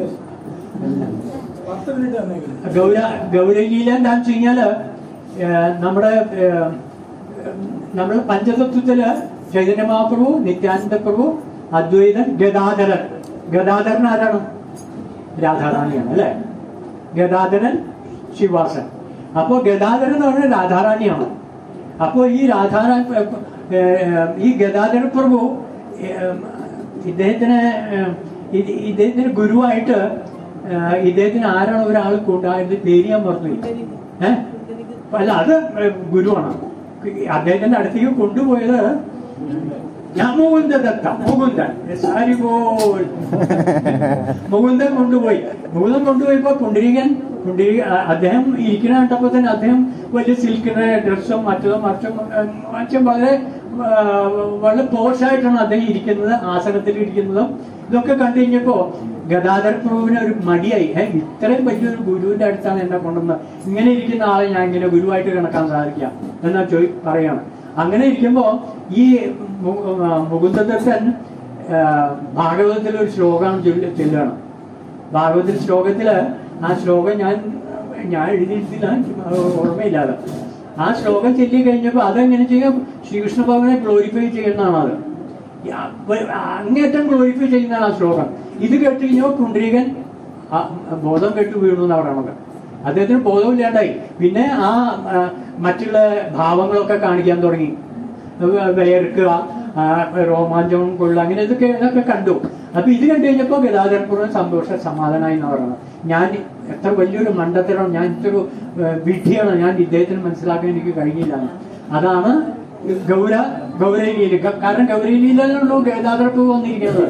പത്ത് മിനിറ്റ് തന്നെങ്കിലും ഗൗര ഗൗരലീല എന്താന്ന് വെച്ച് കഴിഞ്ഞാല് ഏ, നമ്മുടെ ഏ, നമ്മുടെ പഞ്ചതത്വത്തില് ചൈതന്യ മഹാപ്രഭു നിത്യാനന്ദ പ്രഭു അദ്വൈതൻ ഗദാധരൻ ഗദാധരൻ ആരാണ് രാധാറാണിയാണ് അല്ലെ ഗദാധരൻ ശിവാസൻ അപ്പോ ഗദാധരൻ എന്ന് പറഞ്ഞാൽ രാധാറാണിയാണ് അപ്പോ ഈ രാധാറാണി ഏ, ഏ, ഈ ഗദാധര പ്രഭു ഏ, ഇദ്ദേഹത്തിന് ഏ, ഇത് ഇദ്ദേഹത്തിന് ഗുരുവായിട്ട് ഏ, ഇദ്ദേഹത്തിന് ആരാണ് ഒരാൾ കൊണ്ടായത് പേര് ഞാൻ പറഞ്ഞു ഏഹ് അല്ല അത് ഗുരുവാണ് അദ്ദേഹത്തിന്റെ അടുത്തേക്ക് കൊണ്ടുപോയത് ഞാൻ മുകുന്ദദത്ത മുകുന്ദൻ സാരി പോൽ മുകുന്ദൻ കൊണ്ടുപോയി മുകുന്ദൻ കൊണ്ടുപോയപ്പോ പുണ്ടിരികൻ പുണ്ടിരി അ- അദ്ദേഹം ഇരിക്കുന്ന കണ്ടപ്പോ തന്നെ അദ്ദേഹം വലിയ സിൽക്കിന്റെ ഡ്രസ്സും മറ്റതും മറിച്ചും ഉം, മറ്റും വളരെ ആ, വളരെ പോഷായിട്ടാണ് അദ്ദേഹം ഇരിക്കുന്നത് ആസനത്തിൽ ഇരിക്കുന്നതും ഇതൊക്കെ കണ്ടു കഴിഞ്ഞപ്പോ ഗദാധര പ്രഭുവിന് ഒരു മടിയായി ഏ ഇത്രയും വലിയൊരു ഗുരുവിന്റെ അടുത്താണ് എന്നെ കൊണ്ടുവന്നത് ഇങ്ങനെ ഇരിക്കുന്ന ആളെ ഞാൻ ഇങ്ങനെ ഗുരുവായിട്ട് കണക്കാൻ സാധിക്കുക എന്നാ ചോദി പറയാണ് അങ്ങനെ ഇരിക്കുമ്പോ ഈ മു- ആ, മുകുന്ദദത്തൻ ആ, ഭാഗവതത്തിലെ ഒരു ശ്ലോകം ചൊല്ലി- ചൊല്ലുകയാണ് ഭാഗവതത്തിൽ ശ്ലോകത്തില് ആ ശ്ലോകം ഞാൻ ഞാൻ എഴുതിയിട്ടില്ല എനിക്ക് ഓർമ്മയില്ലാതെ ആ ശ്ലോകം ചൊല്ലി കഴിഞ്ഞപ്പോൾ അതെങ്ങനെ ചെയ്യാം ശ്രീകൃഷ്ണ ഭഗവാനെ ഗ്ലോറിഫൈ ചെയ്യുന്നതാണ് അത് യാ- വ- അങ്ങേറ്റം ഗ്ലോറിഫൈ ചെയ്യുന്നതാണ് ആ ശ്ലോകം ഇത് കേട്ട് കഴിഞ്ഞപ്പോൾ കുണ്ഡരീകൻ ആ ബോധം കെട്ട് വീണു എന്നാണ് പറയണത് അദ്ദേഹത്തിന് ബോധമില്ലാണ്ടായി പിന്നെ ആ ആ, മറ്റുള്ള ഭാവങ്ങളൊക്കെ കാണിക്കാൻ തുടങ്ങി വിയർക്കുക ആ, രോമാഞ്ചം കൊള്ളുക അങ്ങനെ ഇതൊക്കെ ഇതൊക്കെ കണ്ടു അപ്പൊ ഇത് കണ്ടു കഴിഞ്ഞപ്പോ ഗതാഗതപൂർവ്വം സന്തോഷ സമാധാനമായി എന്ന് പറയുന്നത് ഞാൻ എത്ര വലിയൊരു മണ്ടത്തരം ഞാൻ ഇത്ര വിഡ്ഢിയാണ് ഞാൻ ഇദ്ദേഹത്തിന് മനസ്സിലാക്കാൻ എനിക്ക് കഴിഞ്ഞില്ല എന്ന്. അതാണ് ഗൗര ഗൗരവലീല കാരണം ഗൗരവലീലോ ഗതാഗതപ്പ് വന്നിരിക്കുന്നത്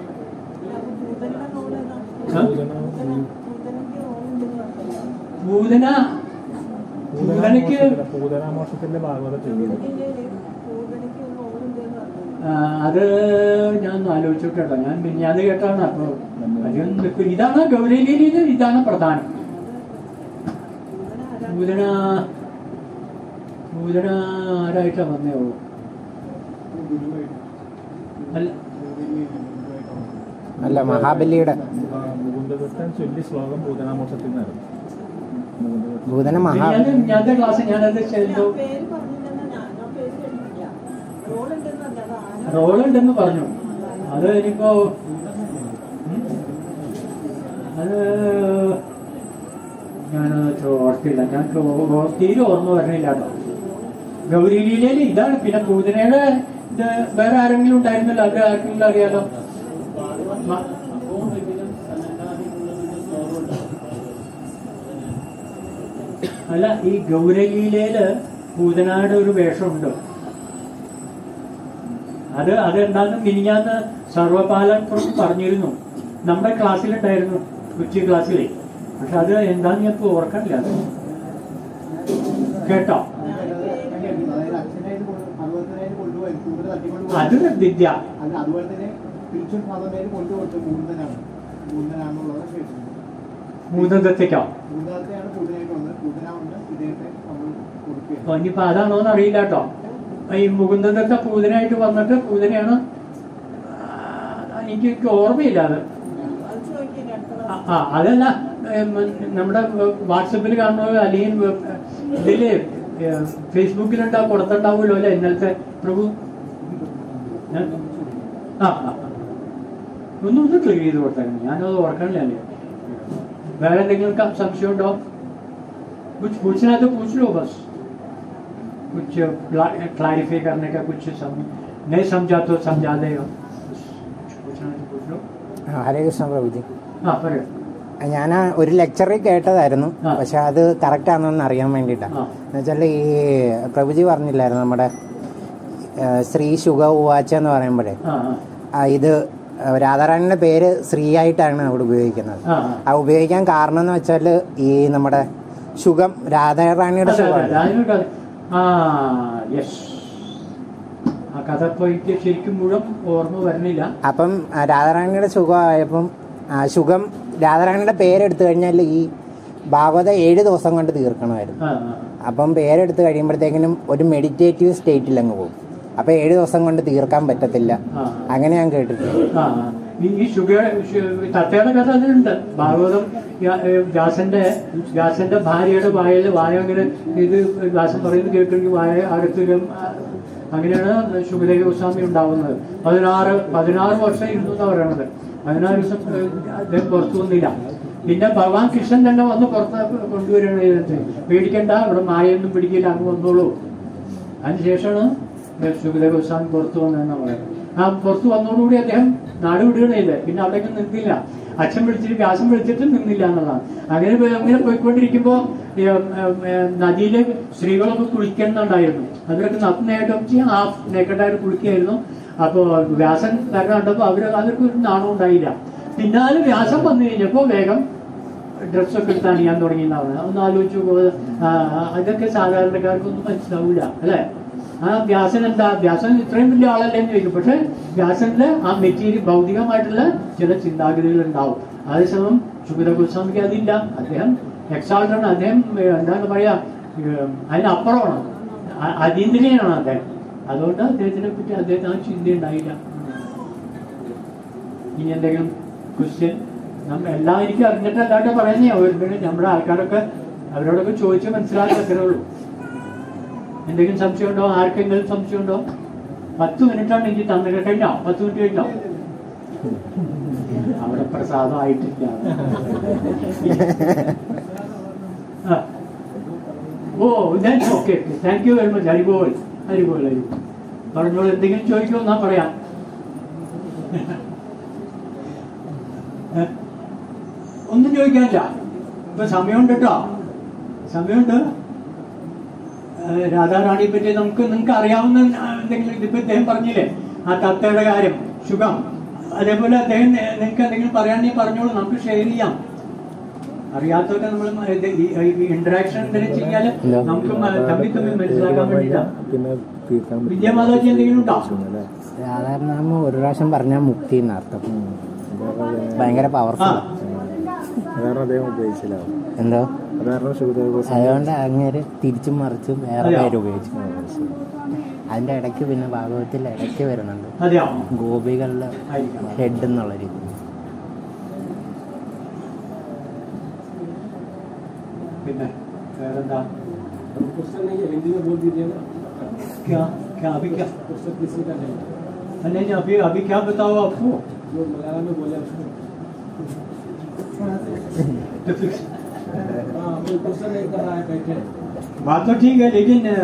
അപ്പൊ ഭൂതനയുടെ റോൾ ഏതാ? ആ? ഭൂതന- ഭൂതനയ്ക്ക് റോൾ ഉണ്ടെന്ന് പൂതന പറഞ്ഞത്. പൂതനയ്ക്ക് പൂതനാമോഷത്തിന്റെ ഭാഗവത ചൊല്ലിയത് ഭൂതനയില് ഭൂതനയ്ക്ക് റോൾ ഉണ്ടെന്ന് പറഞ്ഞത്. ആ, അത് ഞാൻ ഒന്ന് ആലോചിച്ചിട്ട് കേട്ടോ ഞാൻ മിനിഞ്ഞാന്ന് കേട്ടാണ് അപ്പൊ അധികം നിൽക്കും ഇതാണ് ഗൗരവലീലയിൽ ഇതാണ് പ്രധാനം ഭൂതന ആരാ? പൂതന പൂതന ആരായിട്ടാ വന്നേ ഉള്ളൂ അല്ല അല്ല മഹാബലിയുടെ മുകുന്ദദത്തൻ ചൊല്ലി ശ്ലോകം പൂതനാമോഷത്തിൽ നിന്നായിരുന്നു മുകുന്ദദത്തൻ ഭൂതന മഹാ മിനിഞ്ഞാന്ന് മിനിഞ്ഞാത്തെ ക്ലാസ് ഞാനത് ഞാൻ ചെയ്തു പേര് പറഞ്ഞില്ലെന്നാ ഞാൻ ആ പേര് കേട്ടിട്ടില്ല റോൾ ഉണ്ടെന്ന് പറഞ്ഞത് ആരാ? റോൾ ഉണ്ടെന്ന് പറഞ്ഞു അത് ഇനിയിപ്പോ ഉം, അത് ഞാൻ ഓർത്തില്ല ഞാൻ ഓ- തീരെ ഓർമ്മ വരണില്ല കേട്ടോ ഗൗരിലീലയിൽ ഇതാണ് പിന്നെ പൂതനയുടെ ഇത് വേറെ ആരെങ്കിലും ഉണ്ടായിരുന്നല്ലോ അത് ആർക്കെങ്കിലും അറിയാലോ മ- അല്ല ഈ ഗൗരലീലയില് പൂതനയുടെ ഒരു വേഷമുണ്ട് അത് അതെന്താന്ന് മിനിഞ്ഞാന്ന് സർവപാലൻ പറഞ്ഞിരുന്നു നമ്മുടെ ക്ലാസ്സിലുണ്ടായിരുന്നു ഉച്ച ക്ലാസ്സിലെ പക്ഷെ അത് എന്താന്ന് ഞാൻ ഇപ്പൊ ഓർക്കണില്ല അത് കേട്ടോ അത് വിദ്യ അല്ല അതുപോലെ തന്നെ തിരിച്ചും ഫാദറിനെ കൊണ്ടുപോയിട്ട് മൂന്നനാണ് മൂന്നനാണെന്നുള്ളത് കേട്ടു മൂന്നതത്തേക്കോ മൂന്നാമത്തെയാണ് കൂടുതലായിട്ട് വന്നത് കൂടുതലാവുണ്ട് ഇദ്ദേഹത്തെ നമ്മൾ കൊടുക്കുകയാണ് അപ്പൊ ഇനിയിപ്പോ അതാണോ എന്ന് അറിയില്ല കേട്ടോ ഈ മുകുന്ദത്തെ പൂതനായിട്ട് വന്നിട്ട് പൂതനയാണ് ആ, എനിക്ക് ഓർമ്മയില്ല അത് അത് ചോദിക്കില്ല അടുത്ത ആ, ആ അതല്ല ഏം, നമ്മുടെ വാട്സപ്പിൽ കാണുന്നത് അല്ലെങ്കിൽ ഇതില് ഏ, ഫേസ്ബുക്കിലുണ്ടാ കൊടുത്തിട്ടുണ്ടാവുമല്ലോ അല്ലെ ഇന്നലത്തെ പ്രഭു ഞാൻ ആ ആ, ആ. ഒന്ന് ഒന്ന് ക്ലിയർ ചെയ്ത് കൊടുത്തേക്കണം ഞാനത് ഓർക്കണില്ല അല്ലേ വേറെ എന്തെങ്കിലും ക- സംശയം ഉണ്ടോ कुछ पूछना है तो पूछ लो बस कुछ क्लैरिफाई करने का कुछ सम, नहीं समझा तो समझा देगा कुछ पूछना है तो पूछ लो ഹരേ കൃഷ്ണ പ്രഭുജി हाँ പറയൂ ഞാൻ ഒരു ലെക്ചറിൽ കേട്ടതായിരുന്നു ആ. പക്ഷെ അത് കറക്റ്റ് ആണെന്ന് അറിയാൻ വേണ്ടിയിട്ടാണ് ആ. എന്നുവെച്ചാൽ ഈ പ്രഭുജി പറഞ്ഞില്ലായിരുന്നു നമ്മുടെ ആ, ശ്രീ ശുഗ ഉവാച്ച എന്ന് പറയുമ്പോഴേ ആ ആ ആ, ഇത് രാധാറാണിയുടെ പേര് ശ്രീ ആയിട്ടാണ് അവിടെ ഉപയോഗിക്കുന്നത് ആ, ആ. ആ ഉപയോഗിക്കാൻ കാരണം എന്ന് വെച്ചാൽ ഈ നമ്മുടെ ശുഗം രാധാറാണിയുടെ അതെ, അതെ, ശുഗമാണ് അതിനൊരു കഥ. ആ യെസ് ആ കഥ ഇപ്പൊ എനിക്ക് ശരിക്കും മുഴുവൻ ഓർമ്മ വരുന്നില്ല അപ്പം ആ, രാധാറാണിയുടെ സുഖമായപ്പം ആ, ശുഗം രാധാറാണിയുടെ പേരെടുത്തു കഴിഞ്ഞാൽ ഈ ഭാഗവത ഏഴ് ദിവസം കൊണ്ട് തീർക്കണമായിരുന്നു ആ ആ അപ്പം പേരെടുത്ത് കഴിയുമ്പോഴത്തേക്കിനും ഒരു മെഡിറ്റേറ്റീവ് സ്റ്റേറ്റിൽ അങ്ങ് പോകും അപ്പം ഏഴ് ദിവസം കൊണ്ട് തീർക്കാൻ പറ്റത്തില്ല ആ. അങ്ങനെ ഞാൻ കേട്ടിട്ടുണ്ട് ആ, ആ. ഈ ഈ ശുഗ തത്തയുടെ കഥ അതിലുണ്ട് ഭാഗവതം വ്യാ- ഏ, വ്യാസന്റെ വ്യാസന്റെ ഭാര്യയുടെ വായയിൽ വായ അങ്ങനെ ഇത് വ്യാസൻ പറയുന്നത് കേട്ടെങ്കിൽ വായ അടുത്തൊരു അങ്ങനെയാണ് ശുഗദേവ ഗോസ്വാമി ഉണ്ടാവുന്നത് പതിനാറ് പതിനാറ് വർഷം ഇരുന്നു എന്നാ പറയണത് പതിനാറ് ദിവസം ഏ, അദ്ദേഹം പുറത്തു വന്നില്ല പിന്നെ ഭഗവാൻ കൃഷ്ണൻ തന്നെ വന്ന് പുറത്ത് കൊണ്ടുവരികയാണ് ചെയ്തത് പേടിക്കണ്ട ഇവിടെ മായൊന്നും പിടിക്കില്ല അങ്ങ് വന്നോളൂ അതിനുശേഷമാണ് സുഖദേവ ഗോസ്വാമി പുറത്തു വന്നതെന്നാണ് പറയുന്നത് ആ പുറത്തു വന്നതോടുകൂടി അദ്ദേഹം നാട് വിടുകയില്ല പിന്നെ അവിടേക്ക് നിന്നില്ല അച്ഛൻ വിളിച്ചിട്ട് വ്യാസം വിളിച്ചിട്ട് നിന്നില്ല എന്നുള്ളതാണ് അങ്ങനെ പോയി- അങ്ങനെ പോയിക്കൊണ്ടിരിക്കുമ്പോൾ നദിയിലെ സ്ത്രീകളൊക്കെ കുളിക്കുന്നുണ്ടായിരുന്നു അവരൊക്കെ നഗ്നയായിട്ട് ഹാഫ് നേക്കട്ടായിട്ട് കുളിക്കുകയായിരുന്നു അപ്പോൾ വ്യാസൻ വരണം കണ്ടപ്പോൾ അവർ അവർക്ക് ഒരു നാണം ഉണ്ടായില്ല പിന്നാലെ വ്യാസം വന്നു കഴിഞ്ഞപ്പോൾ വേഗം ഡ്രസ്സൊക്കെ എടുത്ത് അണിയാൻ തുടങ്ങി എന്നാണ് ഒന്ന് ആലോചിച്ച് പോ- ആ, ആ, അതൊക്കെ സാധാരണക്കാർക്കൊന്നും മനസ്സിലാവില്ല അല്ലേ ആ വ്യാസൻ എന്താ വ്യാസൻ ഇത്രയും വലിയ ആളല്ലേ എന്ന് ചോദിക്കും പക്ഷെ വ്യാസന്റെ ആ മെറ്റീരിയൽ ഭൗതികമായിട്ടുള്ള ചില ചിന്താഗതികൾ ഉണ്ടാവും അതേസമയം സുഗത ഗോസ്വാമിക്ക് അതില്ല അദ്ദേഹം എക്സാൾട്ടാണ് അദ്ദേഹം ഏഹ്, എന്താണ് പറയാ ഏഹ്, അതിനപ്പുറമാണ് അ- അതീന്ദ്രിയനാണ് അദ്ദേഹം അതുകൊണ്ട് അദ്ദേഹത്തിനെ പറ്റി അദ്ദേഹത്തിന് ആ ചിന്ത ഉണ്ടായില്ല ഇനി എന്തെങ്കിലും ക്വസ്റ്റ്യൻ നമ്മ എല്ലാം എനിക്ക് അറിഞ്ഞിട്ടല്ലാണ്ട് പറയുന്നേ ഒരു നമ്മുടെ ആൾക്കാരൊക്കെ അവരോടൊക്കെ ചോദിച്ച് മനസ്സിലാക്കത്തേ ഉള്ളൂ എന്തെങ്കിലും സംശയമുണ്ടോ ആർക്കെങ്കിലും സംശയമുണ്ടോ പത്ത് മിനിറ്റാണ് എനിക്ക് തന്നത് കഴിഞ്ഞോ പത്ത് മിനിറ്റ് കഴിഞ്ഞോ അവിടെ പ്രസാദം ആയിട്ടില്ല ആ. ഓ okay thank you very much Haribol Haribol Haribol പറഞ്ഞോളൂ എന്തെങ്കിലും ചോദിക്കുമോ എന്നാ പറയാം ഏ? ഒന്നും ചോദിക്കാനില്ല ഇപ്പൊ സമയമുണ്ട് കേട്ടോ സമയമുണ്ട് ഏഹ് രാധാറാണിയെ പറ്റി നമുക്ക് നിങ്ങൾക്ക് അറിയാവുന്ന എന്തെങ്കിലും ഇതിപ്പോ ഇദ്ദേഹം പറഞ്ഞില്ലേ ആ തത്തയുടെ കാര്യം സുഖം അതേപോലെ അദ്ദേഹം നിങ്ങൾക്ക് എന്തെങ്കിലും പറയാണെങ്കിൽ പറഞ്ഞോളൂ നമുക്ക് ഷെയർ ചെയ്യാം അറിയാത്തവരെ നമ്മൾ ഇന്ററാക്ഷൻ എന്തെങ്കിലും ചെയ്യാല് നമുക്ക് മ- തമ്മിൽ തമ്മിൽ മനസ്സിലാക്കാൻ വേണ്ടിയിട്ടാണ് പിന്നെ തീർക്കാൻ വിദ്യാമാതാജി എന്തെങ്കിലും ഉണ്ടോ അല്ലേ രാധാരണ ഒരു പ്രാവശ്യം പറഞ്ഞാൽ മുക്തി എന്നർത്ഥം ഭയങ്കര ആ പവർഫുൾ അതാണ് അദ്ദേഹം ഉദ്ദേശിച്ചില്ല എന്തോ അതാണ് ശുഭദേവ അതുകൊണ്ട് അങ്ങേര് തിരിച്ചും മറിച്ചും വേറെ അതെയോ? പേര് ഉപയോഗിച്ചു അതിന്റെ ഇടയ്ക്ക് പിന്നെ ഭാഗവത്തിൽ ഇടയ്ക്ക് വരുന്നുണ്ട് അതെയോ ഗോപികളുടെ ആയിരിക്കാം ഹെഡ് എന്നുള്ള രീതി പിന്നെ വേറെന്താ क्वेश्चन नहीं है हिंदी में बोल दीजिएगा क्या क्या अभी क्या क्वेश्चन किसी का नहीं नहीं नहीं अभी अभी क्या बताओ आपको जो मलयालम में बोले उसको तो फिर हाँ कोई क्वेश्चन नहीं कर रहा है बैठे बात तो ठीक है लेकिन अ,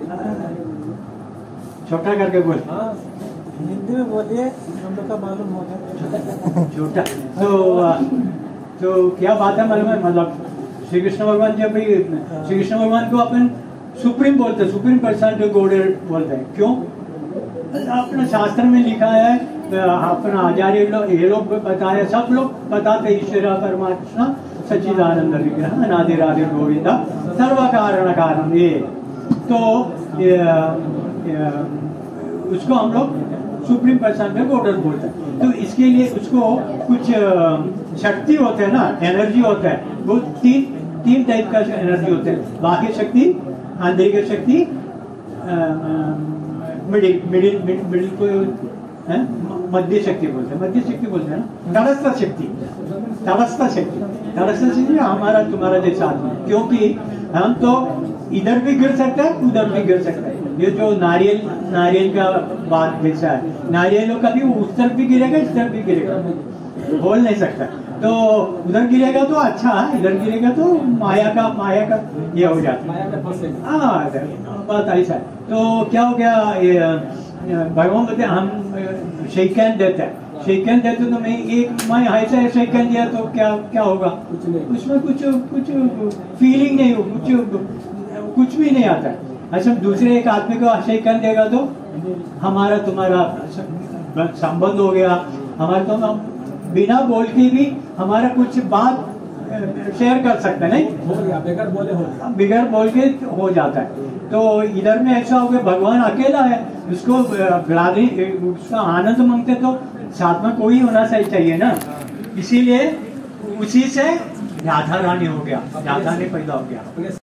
छोटा करके बोल हाँ हिंदी में बोलिए हम लोग का मालूम होगा छोटा तो अ, तो क्या बात है मालूम है मतलब श्री कृष्ण भगवान जब भी श्री कृष्ण भगवान को अपन सुप्रीम बोलते हैं सुप्रीम पर्सनालिटी गॉड बोलते हैं क्यों अपना शास्त्र में लिखा है अ, अपना आचार्य लोग ये लोग बताया सब लोग बताते हैं, ईश्वर परमात्मा सच्चिदानंद विग्रह अनादि राधे गोविंदा सर्व कारण कारण ये तो ये, ये, उसको हम लोग सुप्रीम पर्सनालिटी गॉड बोलते हैं तो इसके लिए उसको कुछ अ, शक्ति होते हैं ना एनर्जी होता है वो तीन तीन टाइप का एनर्जी होते हैं बाह्य शक्ति आंतरिक शक्ति मिडिल मिडिल मिडिल को हैं? म- मध्य शक्ति बोलते हैं मध्य शक्ति बोलते हैं ना तटस्थ शक्ति तटस्थ शक्ति तटस्थ शक्ति हमारा तुम्हारा जैसा आदमी क्योंकि हम तो इधर भी गिर सकते हैं उधर भी गिर सकते हैं ये जो नारियल नारियल का बात जैसा है नारियल कभी उस तरफ भी गिरेगा इस तरफ भी गिरेगा बोल नहीं सकता तो उधर गिरेगा तो अच्छा है इधर गिरेगा तो माया का माया का ये हो जाता है माया में फंसे हाँ बात ऐसा है तो क्या हो गया ये अ, भगवान बोलते हैं, हम शेक हैंड देते हैं शेक हैंड देते तो मैं एक मैं ऐसा शेक हैंड दिया तो क्या क्या होगा कुछ नहीं उसमें कुछ कुछ फीलिंग नहीं हो कुछ कुछ भी नहीं आता है अच्छा दूसरे एक आदमी को शेक हैंड देगा तो हमारा तुम्हारा संबंध हो गया हमारा तो हम बिना बोल के भी हमारा कुछ बात शेयर कर सकते हैं नहीं हो गया बेकार बोले हो गया बिगड़ बोल के हो जाता है तो इधर में ऐसा हो गया भगवान अकेला है उसको ग्लादी उसका आनंद मांगते तो साथ में कोई होना सही चाहिए ना इसीलिए उसी से राधा रानी हो गया राधा ने पैदा हो गया अपने